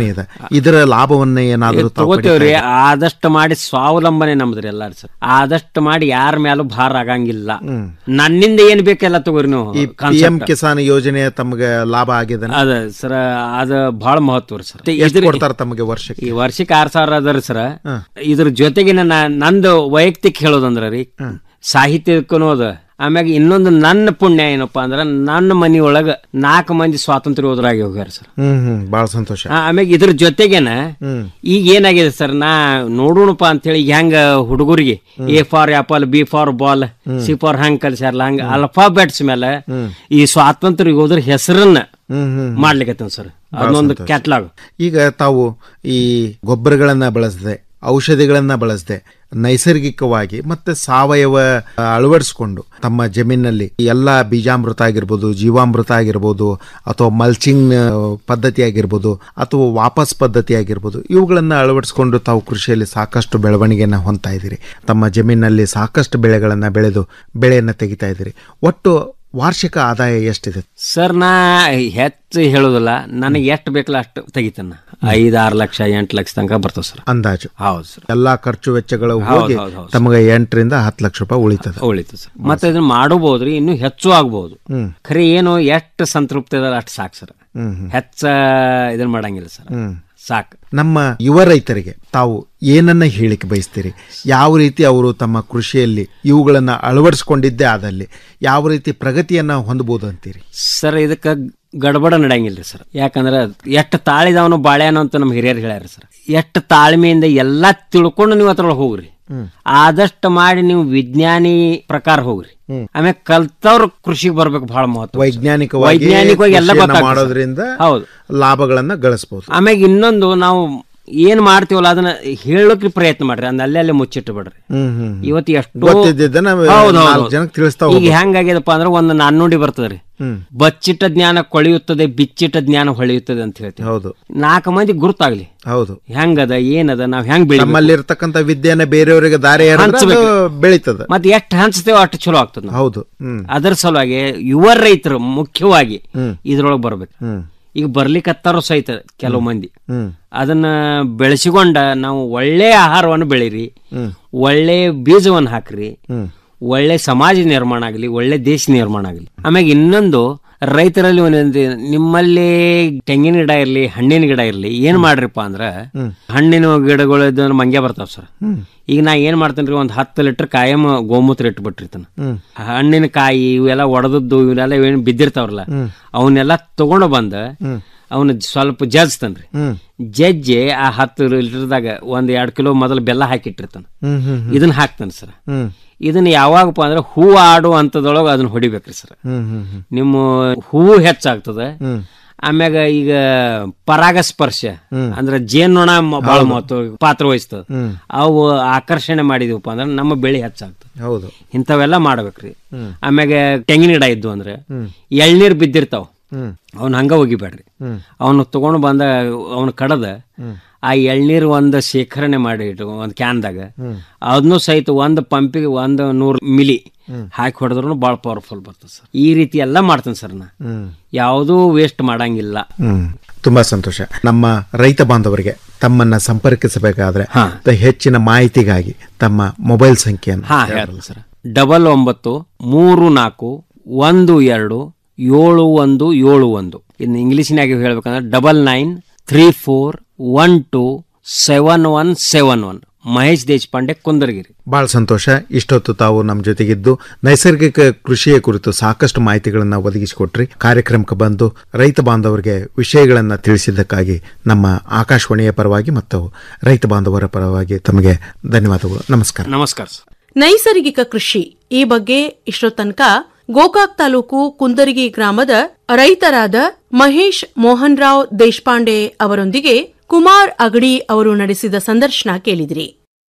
ಇದೆ ಇದರ ಲಾಭವನ್ನ ಏನಾದ್ರೂ ತಾವು ತಗೋತೇವ್ರಿ ಪಡಿತಾ ಆದಷ್ಟು ಮಾಡಿ ಸ್ವಾವಲಂಬನೆ ನಮ್ದ್ರಿ ಎಲ್ಲಾರು ಸರ್ ಆದಷ್ಟು ಮಾಡಿ ಯಾರ ಮೇಲೂ ಭಾರ ಆಗಂಗಿಲ್ಲ ನನ್ನಿಂದ ಏನ್ ಬೇಕೆಲ್ಲ ತಗೋರಿ ನೀವು ಈ ಪಿ ಎಂ ಕಿಸಾನ್ ಯೋಜನೆ ತಮಗೆ ಲಾಭ ಆಗಿದೆ ಅದ ಸರ್ ಅದ ಬಹಳ ಮಹತ್ವ ಸರ್ ಎಷ್ಟು ಕೊಡ್ತಾರ ತಮಗೆ ವರ್ಷಕ್ಕೆ ಈ ವರ್ಷಕ್ಕೆ ಆರ್ ಸಾವಿರ ಅದರಿ ಸರ್ ಇದ್ರ ಜೊತೆಗೆ ನನ್ನ ನಂದು ವೈಯಕ್ತಿಕ ಹೇಳೋದಂದ್ರ ರೀ ಸಾಹಿತ್ಯಕ್ಕೂ ಅದ ಆಮ್ಯಾಗ ಇನ್ನೊಂದು ನನ್ನ ಪುಣ್ಯ ಏನಪ್ಪಾ ಅಂದ್ರ ನನ್ನ ಮನಿಯೊಳಗ ನಾಲ್ಕು ಮಂದಿ ಸ್ವಾತಂತ್ರ್ಯ ಯೋಧರಾಗಿ ಹೋಗ್ಯಾರ ಸರ್ ಹ್ಮ್ ಹ್ಮ್ ಬಹಳ ಸಂತೋಷ ಆ, ಆಮ್ಯಾಗ ಇದ್ರ ಜೊತೆಗೇನ ಈಗ ಏನಾಗಿದೆ ಸರ್ ನಾ ನೋಡೋಣಪ್ಪ ಅಂತೇಳಿ ಈಗ ಹೆಂಗ ಹುಡುಗರಿಗೆ A for apple B for ball C for ಹಂಗ್ ಕಲ್ಸ್ಯಾರಲ್ಲ ಹಂಗ ಅಲ್ಫಾಬೆಟ್ಸ್ ಮೇಲೆ ಈ ಸ್ವಾತಂತ್ರ್ಯ ಯೋಧರ ಹೆಸರನ್ನ ಹ್ಮ್ ಹ್ಮ್ ಮಾಡ್ಲಿಕ್ಕೆ ಸರ್ ಬಹಳ ಅದೊಂದು ಸಂತೋಷ. ಕ್ಯಾಟ್ಲಾಗ್ ಈಗ ತಾವು ಈ ಗೊಬ್ಬರಗಳನ್ನ ಬಳಸದೆ ಔಷಧಿಗಳನ್ನ ಬಳಸದೆ ನೈಸರ್ಗಿಕವಾಗಿ ಮತ್ತೆ ಸಾವಯವ ಆ, ಅಳವಡಿಸ್ಕೊಂಡು ತಮ್ಮ ಜಮೀನಲ್ಲಿ ಎಲ್ಲ ಬೀಜಾಮೃತ ಆಗಿರ್ಬೋದು ಜೀವಾಮೃತ ಆಗಿರ್ಬೋದು ಅಥವಾ ಮಲ್ಚಿಂಗ್ ಆ, ಪದ್ಧತಿ ಆಗಿರ್ಬೋದು ಅಥವಾ ವಾಪಸ್ ಪದ್ಧತಿ ಆಗಿರ್ಬೋದು ಇವುಗಳನ್ನು ಅಳವಡಿಸ್ಕೊಂಡು ತಾವು ಕೃಷಿಯಲ್ಲಿ ಸಾಕಷ್ಟು ಬೆಳವಣಿಗೆಯನ್ನು ಹೊಂದ್ತಾ ಇದ್ದೀರಿ ತಮ್ಮ ಜಮೀನಲ್ಲಿ ಸಾಕಷ್ಟು ಬೆಳೆಗಳನ್ನು ಬೆಳೆದು ಬೆಳೆಯನ್ನು ತೆಗಿತಾ ಇದ್ದೀರಿ ಒಟ್ಟು ವಾರ್ಷಿಕ ಆದಾಯ ಎಷ್ಟಿದೆ ಸರ್ ನಾ ಹೆಚ್ಚು ಹೇಳೋದಿಲ್ಲ ನನಗೆ ಎಷ್ಟು ಬೇಕಲ್ಲ ಅಷ್ಟು ತೆಗಿತೇನೆ ಐದು ಆರು ಲಕ್ಷ ಎಂಟು ಲಕ್ಷ ತನಕ ಬರ್ತದೆ ಸರ್ ಅಂದಾಜು ಹೌದು ಸರ್ ಎಲ್ಲಾ ಖರ್ಚು ವೆಚ್ಚಗಳು ಹೌದು, ಹೋಗಿ ಹೌದು, ಹೌದು. ತಮಗೆ ಎಂಟರಿಂದ ಹತ್ತು ಲಕ್ಷ ರೂಪಾಯಿ ಉಳಿತದೆ ಉಳಿತು ಸರ್ ಮತ್ತೆ ಇದನ್ನ ಮಾಡಬಹುದ್ರಿ ಇನ್ನೂ ಹೆಚ್ಚು ಆಗ್ಬಹುದು ಹ್ಮ್. ಖರೆ ಏನು ಎಷ್ಟು ಸಂತೃಪ್ತಿ ಅದ ಅಷ್ಟು ಸಾಕು ಸರ್ ಹ್ಮ್, ಹ್ಮ್. ಹೆಚ್ಚ ಇದನ್ನ ಮಾಡಂಗಿಲ್ಲ ಸರ್ ಹ್ಮ್. ಸಾಕು ನಮ್ಮ ಯುವ ರೈತರಿಗೆ ತಾವು ಏನನ್ನ ಹೇಳಿಕೆ ಬಯಸ್ತೀರಿ ಯಾವ ರೀತಿ ಅವರು ತಮ್ಮ ಕೃಷಿಯಲ್ಲಿ ಇವುಗಳನ್ನ ಅಳವಡಿಸ್ಕೊಂಡಿದ್ದೇ ಆದಲ್ಲಿ ಯಾವ ರೀತಿ ಪ್ರಗತಿಯನ್ನ ಹೊಂದಬಹುದು ಅಂತೀರಿ ಸರ್ ಇದಕ್ಕೆ ಗಡಬಡ ನಡೆಯಂಗಿಲ್ಲ ಸರ್ ಯಾಕಂದ್ರೆ ಎಷ್ಟು ತಾಳಿದವನು ಬಾಳೆಹಣ್ಣು ಅಂತ ನಮ್ಮ ಹಿರಿಯರು ಹೇಳ್ಯಾರ ಸರ್ ಎಷ್ಟು ತಾಳ್ಮೆಯಿಂದ ಎಲ್ಲ ತಿಳ್ಕೊಂಡು ನೀವು ಅದ್ರೊಳಗೆ ಹೋಗ್ರಿ ಆದಷ್ಟು ಮಾಡಿ ನೀವು ವಿಜ್ಞಾನಿ ಪ್ರಕಾರ ಹೋಗ್ರಿ ಆಮೇಲೆ ಕಲ್ತವ್ರ ಕೃಷಿಗೆ ಬರ್ಬೇಕು ಬಹಳ ಮಹತ್ವ ವೈಜ್ಞಾನಿಕವಾಗಿ ವೈಜ್ಞಾನಿಕವಾಗಿ ಎಲ್ಲ ಕೃಷಿಯನ್ನ ಗೊತ್ತಾಗ್ತದೆ ಸರ್. ಮಾಡೋದ್ರಿಂದ ಹೌದು ಲಾಭಗಳನ್ನ ಗಳಿಸಬಹುದು ಆಮ್ಯಾಗ ಇನ್ನೊಂದು ನಾವು ಏನ್ ಮಾಡ್ತೀವಲ್ಲ ಅದನ್ನ ಹೇಳೋಕೆ ಪ್ರಯತ್ನ ಮಾಡ್ರಿ ಅದನ್ನ ಅಲ್ಲೇ ಅಲ್ಲೇ ಮುಚ್ಚಿಟ್ಟು ಬಿಡ್ರಿ ಹ್ಮ್, ಹ್ಮ್. ಇವತ್ತು ಎಷ್ಟು ಗೊತ್ತಿದ್ದದ್ದನ್ನ ಹೌದು, ಹೌದು, ನಾಲ್ಕು ಹೌದು. ಜನಕ್ಕೆ ತಿಳಿಸ್ತಾ ಈಗ ಹೋಗ್ಬೇಕು. ಹೆಂಗಾಗ್ಯದಪ್ಪ ಅಂದ್ರೆ ಒಂದು ನಾಣ್ಣುಡಿ ಬರ್ತದ್ರಿ ಹ್ಮ್. ಬಚ್ಚಿಟ್ಟ ಜ್ಞಾನ ಕೊಳೆಯುತ್ತದೆ ಬಿಚ್ಚಿಟ್ಟ ಜ್ಞಾನ ಹೊಳೆಯುತ್ತದೆ ಅಂತ ಹೇಳ್ತೀವಿ ಹೌದು ನಾಲ್ಕು ಮಂದಿ ಗುರುತಾಗ್ಲಿ ಹೌದು ಹೆಂಗದ ಏನದ ನಾವ್ ಹೆಂಗ್ ಬೆಳಿ ನಮ್ಮಲ್ಲಿರ್ತಕ್ಕಂಥ ವಿದ್ಯೆಯನ್ನ ಬೇರೆಯವರಿಗೆ ದಾರಿ ಎರೆದ್ರೆ ಅದು ಬೆಳೀತದ ಮತ್ತೆ ಎಷ್ಟು ಹಂಚ್ತೇವೋ ಅಷ್ಟು ಚಲೋ ಆಗ್ತದ ನಮ್ಗೆ. ಹೌದು ಹ್ಮ್ ಅದರ ಸಲುವಾಗಿ ಯುವ ರೈತರು ಮುಖ್ಯವಾಗಿ ಹ್ಮ್. ಇದ್ರೊಳಗೆ ಬರ್ಬೇಕು ಹ್ಮ್ ಈಗ ಬರ್ಲಿಕ್ಕತ್ತಾರೋ ಸಹಿತ ಕೆಲವು ಮಂದಿ ಹ್ಮ್ ಅದನ್ನ ಬೆಳೆಸಿಕೊಂಡ ನಾವು ಒಳ್ಳೆ ಆಹಾರವನ್ನು ಬೆಳೀರಿ ಹ್ಮ್. ಒಳ್ಳೆ ಬೀಜವನ್ನು ಹಾಕ್ರಿ ಹ್ಮ್. ಒಳ್ಳೆ ಸಮಾಜ ನಿರ್ಮಾಣ ಆಗಲಿ ಒಳ್ಳೆ ದೇಶ ನಿರ್ಮಾಣ ಆಗಲಿ ಆಮ್ಯಾಗ ಇನ್ನೊಂದು ರೈತರಲ್ಲಿ ಒಂದೊಂದು ನಿಮ್ಮಲ್ಲಿ ತೆಂಗಿನ ಗಿಡ ಇರಲಿ ಹಣ್ಣಿನ ಗಿಡ ಇರಲಿ ಏನ್ ಮಾಡ್ರಿಪ್ಪ ಅಂದ್ರ ಹಣ್ಣಿನ ಗಿಡಗಳು ಇದ್ದು ಮಂಗೆ ಬರ್ತಾವ ಸರ್ ಹ್ಮ್. ಈಗ ನಾ ಏನ್ ಮಾಡ್ತೇನ್ರಿ ಒಂದ್ ಹತ್ತು ಲೀಟರ್ ಕಾಯಂ ಗೋಮೂತ್ರ ಇಟ್ಬಿಟ್ಟಿರ್ತಾನ ಹ್ಮ್. ಹಣ್ಣಿನ ಕಾಯಿ ಇವೆಲ್ಲ ಒಡೆದದ್ದು ಇವನ್ನೆಲ್ಲ ಏನ್ ಬಿದ್ದಿರ್ತಾವ್ರಲ್ಲ ಹ್ಮ್. ಅವನ್ನೆಲ್ಲ ತಗೊಂಡು ಬಂದ ಹ್ಮ್. ಅವನ್ನ ಸ್ವಲ್ಪ ಜಜ್ತಾನ್ರಿ ಹ್ಮ್. ಜಜ್ಜಿ ಆ ಹತ್ತು ಲೀಟರ್ದಾಗ ಒಂದ್ ಎರಡ್ ಕಿಲೋ ಮೊದಲು ಬೆಲ್ಲ ಹಾಕಿಟ್ಟಿರ್ತಾನ ಹ್ಮ್, ಹ್ಮ್, ಹ್ಮ್. ಇದನ್ನ ಹಾಕ್ತಾನೆ ಸರ್ ಹ್ಮ್. ಇದನ್ನ ಯಾವಾಗಪ್ಪ ಅಂದ್ರೆ ಹೂ ಆಡೋ ಹಂತದೊಳಗೆ ಅದನ್ನ ಹೊಡಿಬೇಕ್ರಿ ಸರ್ ಹ್ಮ್, ಹ್ಮ್, ಹ್ಮ್. ನಿಮ್ಮ ಹೂವು ಹೆಚ್ಚಾಗ್ತದೆ ಹ್ಮ್. ಆಮ್ಯಾಗ ಈಗ ಪರಾಗಸ್ಪರ್ಶ ಅಂದ್ರೆ ಜೇನುನೊಣ ಮ- ಬಹಳ ಮಹತ್ವ ಪಾತ್ರ ವಹಿಸ್ತದ ಹ್ಮ್. ಅವು ಆಕರ್ಷಣೆ ಮಾಡಿದ್ವಪ್ಪ ಅಂದ್ರೆ ನಮ್ಮ ಬೆಳೆ ಹೆಚ್ಚಾಗ್ತದೆ ಹೌದು ಇಂಥವೆಲ್ಲ ಮಾಡ್ಬೇಕ್ರಿ ಹ್ಮ್. ಆಮ್ಯಾಗ ತೆಂಗಿನ ಗಿಡ ಇದ್ವು ಅಂದ್ರೆ ಹ್ಮ್. ಎಳ್ನೀರ್ ಬಿದ್ದಿರ್ತಾವ ಹ್ಮ್. ಅವ್ನ ಹಂಗ ಒಗಿಬೇಡ್ರಿ ಹ್ಮ್. ಅವನು ತಗೊಂಡು ಬಂದ ಅವನು ಕಡದ ಹ್ಮ್. ಆ ಎಳ್ನೀರ್ ಒಂದು ಶೇಖರಣೆ ಮಾಡಿ ಇಟ್ಟು ಒಂದು ಕ್ಯಾನ್ದಾಗ ಹ್ಮ್. ಅದನ್ನು ಸಹಿತ ಒಂದು ಪಂಪಿಗೆ ಒಂದು ನೂರು ಮಿಲಿ ಹ್ಮ್. ಹಾಕಿ ಹೊಡೆದ್ರು ಭಾಳ ಪವರ್ಫುಲ್ ಬರ್ತದೆ ಸರ್ ಈ ರೀತಿ ಎಲ್ಲ ಮಾಡ್ತೇನೆ ಸರ್ ನಾ ಹ್ಮ್. ಯಾವುದೂ ವೇಸ್ಟ್ ಮಾಡಂಗಿಲ್ಲ ಹ್ಮ್ ತುಂಬಾ ಸಂತೋಷ ನಮ್ಮ ರೈತ ಬಾಂಧವರಿಗೆ ತಮ್ಮನ್ನ ಸಂಪರ್ಕಿಸಬೇಕಾದ್ರೆ ತ- ಹೆಚ್ಚಿನ ಮಾಹಿತಿಗಾಗಿ ತಮ್ಮ ಮೊಬೈಲ್ ಸಂಖ್ಯೆಯನ್ನು ಹಾ ಹೇಳ್ತೀನಿ ಸರ್ ಡಬಲ್ ಒಂಬತ್ತು ಮೂರು ನಾಲ್ಕು ಒಂದು ಎರಡು ಏಳು ಒಂದು ಏಳು ಒಂದು ಇನ್ನು ಇಂಗ್ಲೀಷ್ನಾಗ ಹೇಳ್ಬೇಕಂದ್ರೆ double nine three four one two seven one seven one Mahesh Deshpande Kundargiri ಬಹಳ ಸಂತೋಷ ಇಷ್ಟೊತ್ತು ತಾವು ನಮ್ಮ ಜೊತೆಗಿದ್ದು ನೈಸರ್ಗಿಕ ಕೃಷಿಯ ಕುರಿತು ಸಾಕಷ್ಟು ಮಾಹಿತಿಗಳನ್ನ ಒದಗಿಸಿಕೊಟ್ರಿ ಕಾರ್ಯಕ್ರಮಕ್ಕೆ ಬಂದು ರೈತ ಬಾಂಧವರಿಗೆ ವಿಷಯಗಳನ್ನ ತಿಳಿಸಿದ್ದಕ್ಕಾಗಿ ನಮ್ಮ ಆಕಾಶವಾಣಿಯ ಪರವಾಗಿ ಮತ್ತು ರೈತ ಬಾಂಧವರ ಪರವಾಗಿ ತಮಗೆ ಧನ್ಯವಾದಗಳು ನಮಸ್ಕಾರ ನಮಸ್ಕಾರ ಸರ್ ನೈಸರ್ಗಿಕ ಕೃಷಿ ಈ ಬಗ್ಗೆ ಇಷ್ಟೋ ತನಕ ಗೋಕಾಕ್ ತಾಲೂಕು ಕುಂದರ್ಗಿ ಗ್ರಾಮದ ರೈತರಾದ ಮಹೇಶ್ ಮೋಹನ್ ರಾವ್ ದೇಶಪಾಂಡೆ ಅವರೊಂದಿಗೆ ಕುಮಾರ್ ಅಗಡಿ ಅವರು ನಡೆಸಿದ ಸಂದರ್ಶನ ಕೇಳಿದ್ರಿ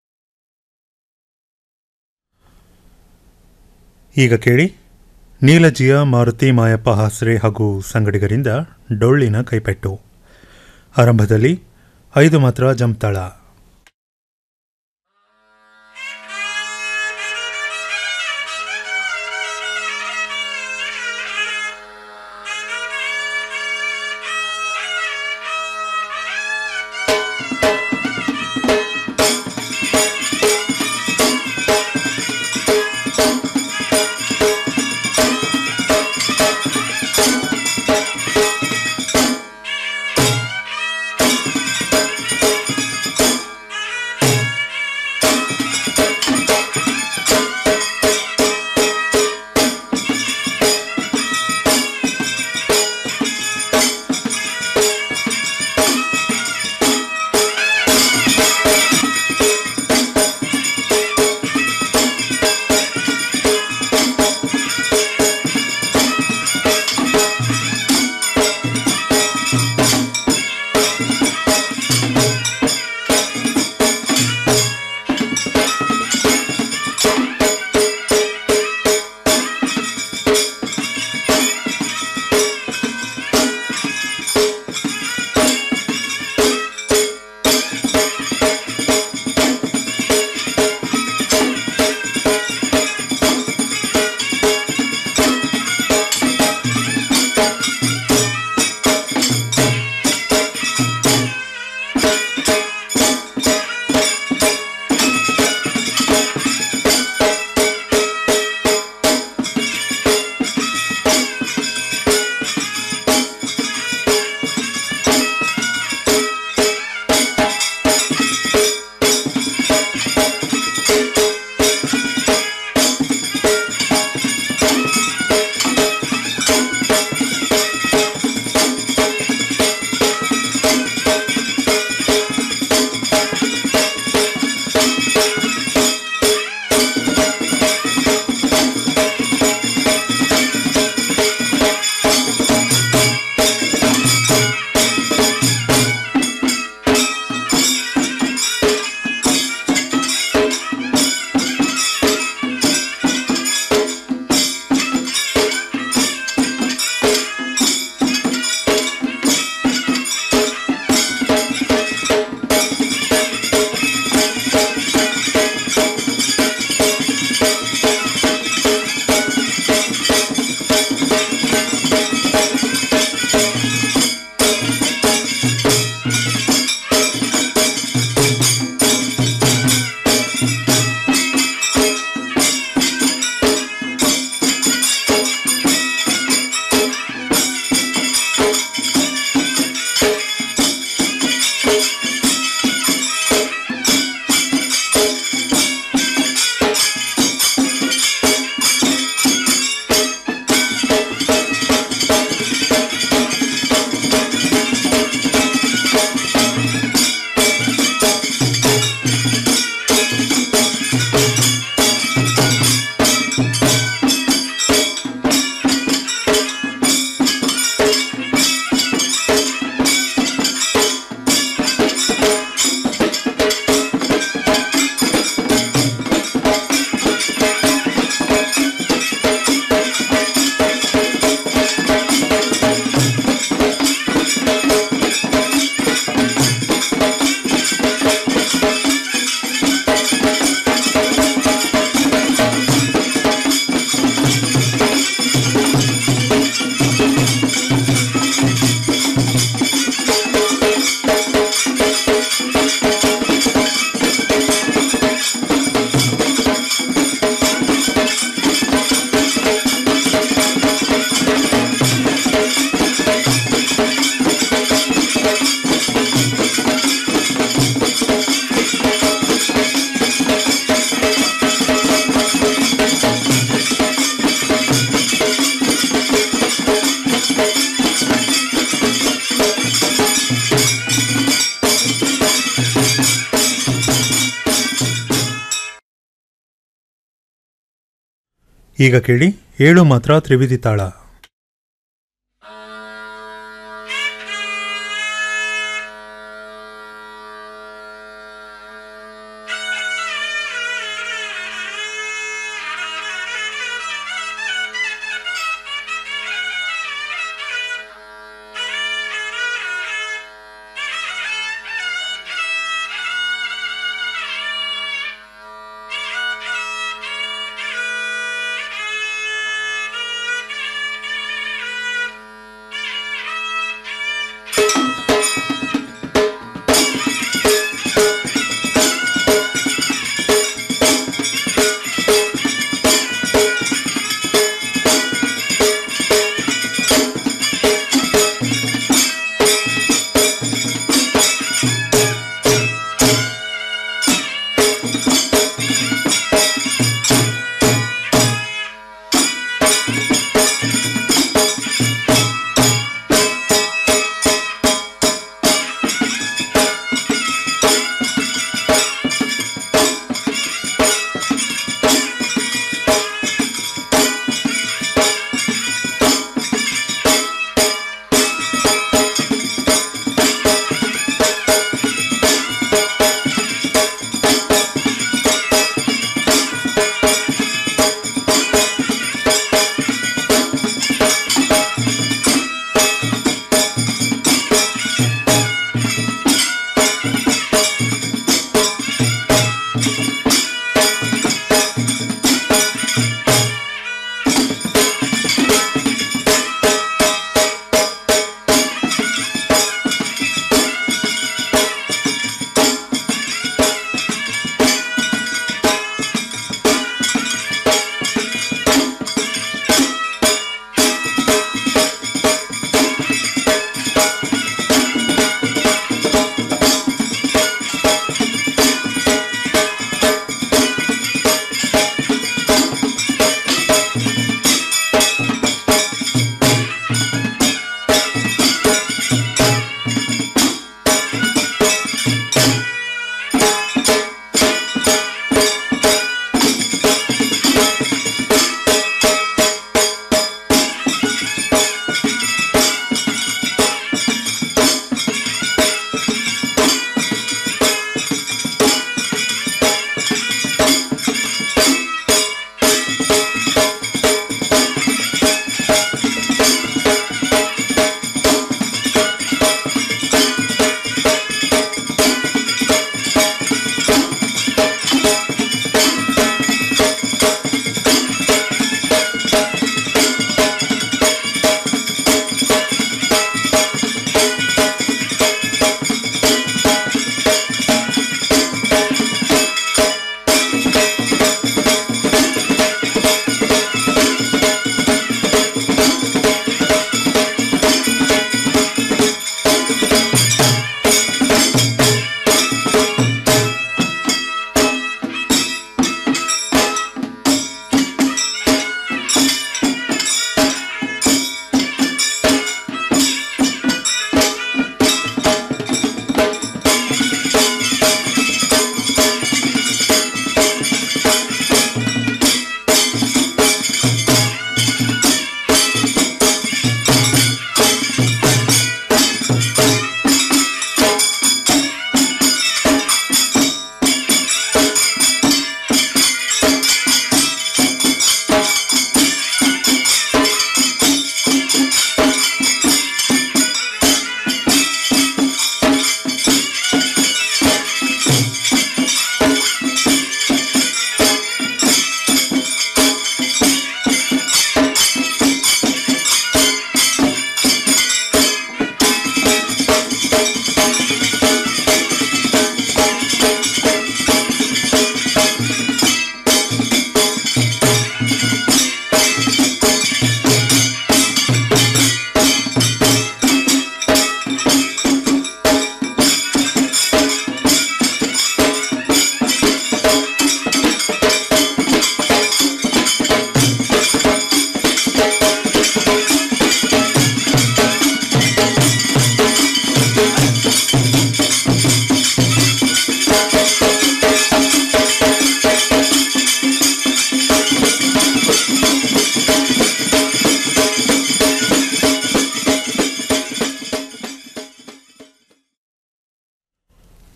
ಈಗ ಕೇಳಿ ನೀಲಜಿಯ ಮಾರುತಿ ಮಾಯಪ್ಪ ಹಾಸ್ರೆ ಹಾಗೂ ಸಂಗಡಿಗರಿಂದ ಡೊಳ್ಳಿನ ಕೈಪೆಟ್ಟು ಆರಂಭದಲ್ಲಿ ಐದು ಮಾತ್ರ ಜಂಪ್ತಾಳ ಈಗ ಕೇಳಿ ಏಳು ಮಾತ್ರ ತ್ರಿವಿಧಿ ತಾಳ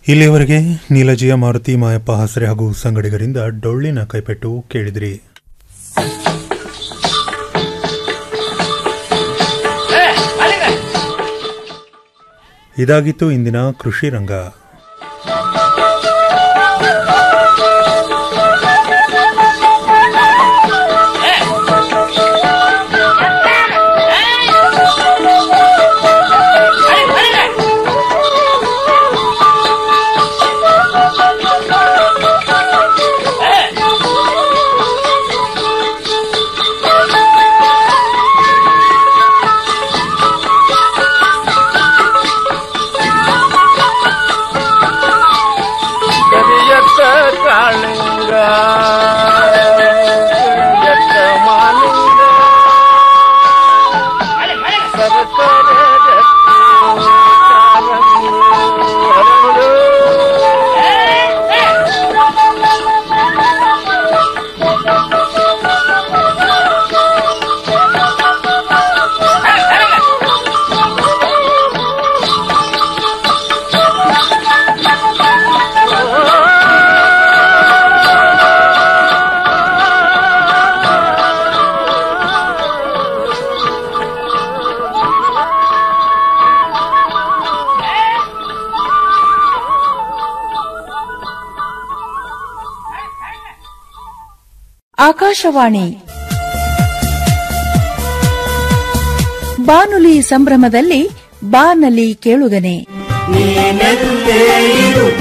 ಇಲ್ಲಿಯವರೆಗೆ ನೀಲಜಿಯ ಮಾರುತಿ ಮಾಯಪ್ಪ ಹಸರೆ ಹಾಗೂ ಸಂಗಡಿಗರಿಂದ ಡೊಳ್ಳಿನ ಕೈಪೆಟ್ಟು ಕೇಳಿದ್ರಿ ಇದಾಗಿತ್ತು ಇಂದಿನ ಕೃಷಿ ರಂಗ ಕರಿಯತ್ತ ಕಾಳಿಂಗ ಕರಿಯತ್ತ ಮಾಲಿಂಗ ಸರಸರ ಗಟ್ಟಿ ಕಾಲಂಗಿ ಹರಳು. ಆಕಾಶವಾಣಿ ಬಾನುಲಿ ಸಂಭ್ರಮದಲ್ಲಿ ಬಾನಲಿ ಕೇಳುಗನೆ ನೀನೆಲ್ಲೇ ಇರು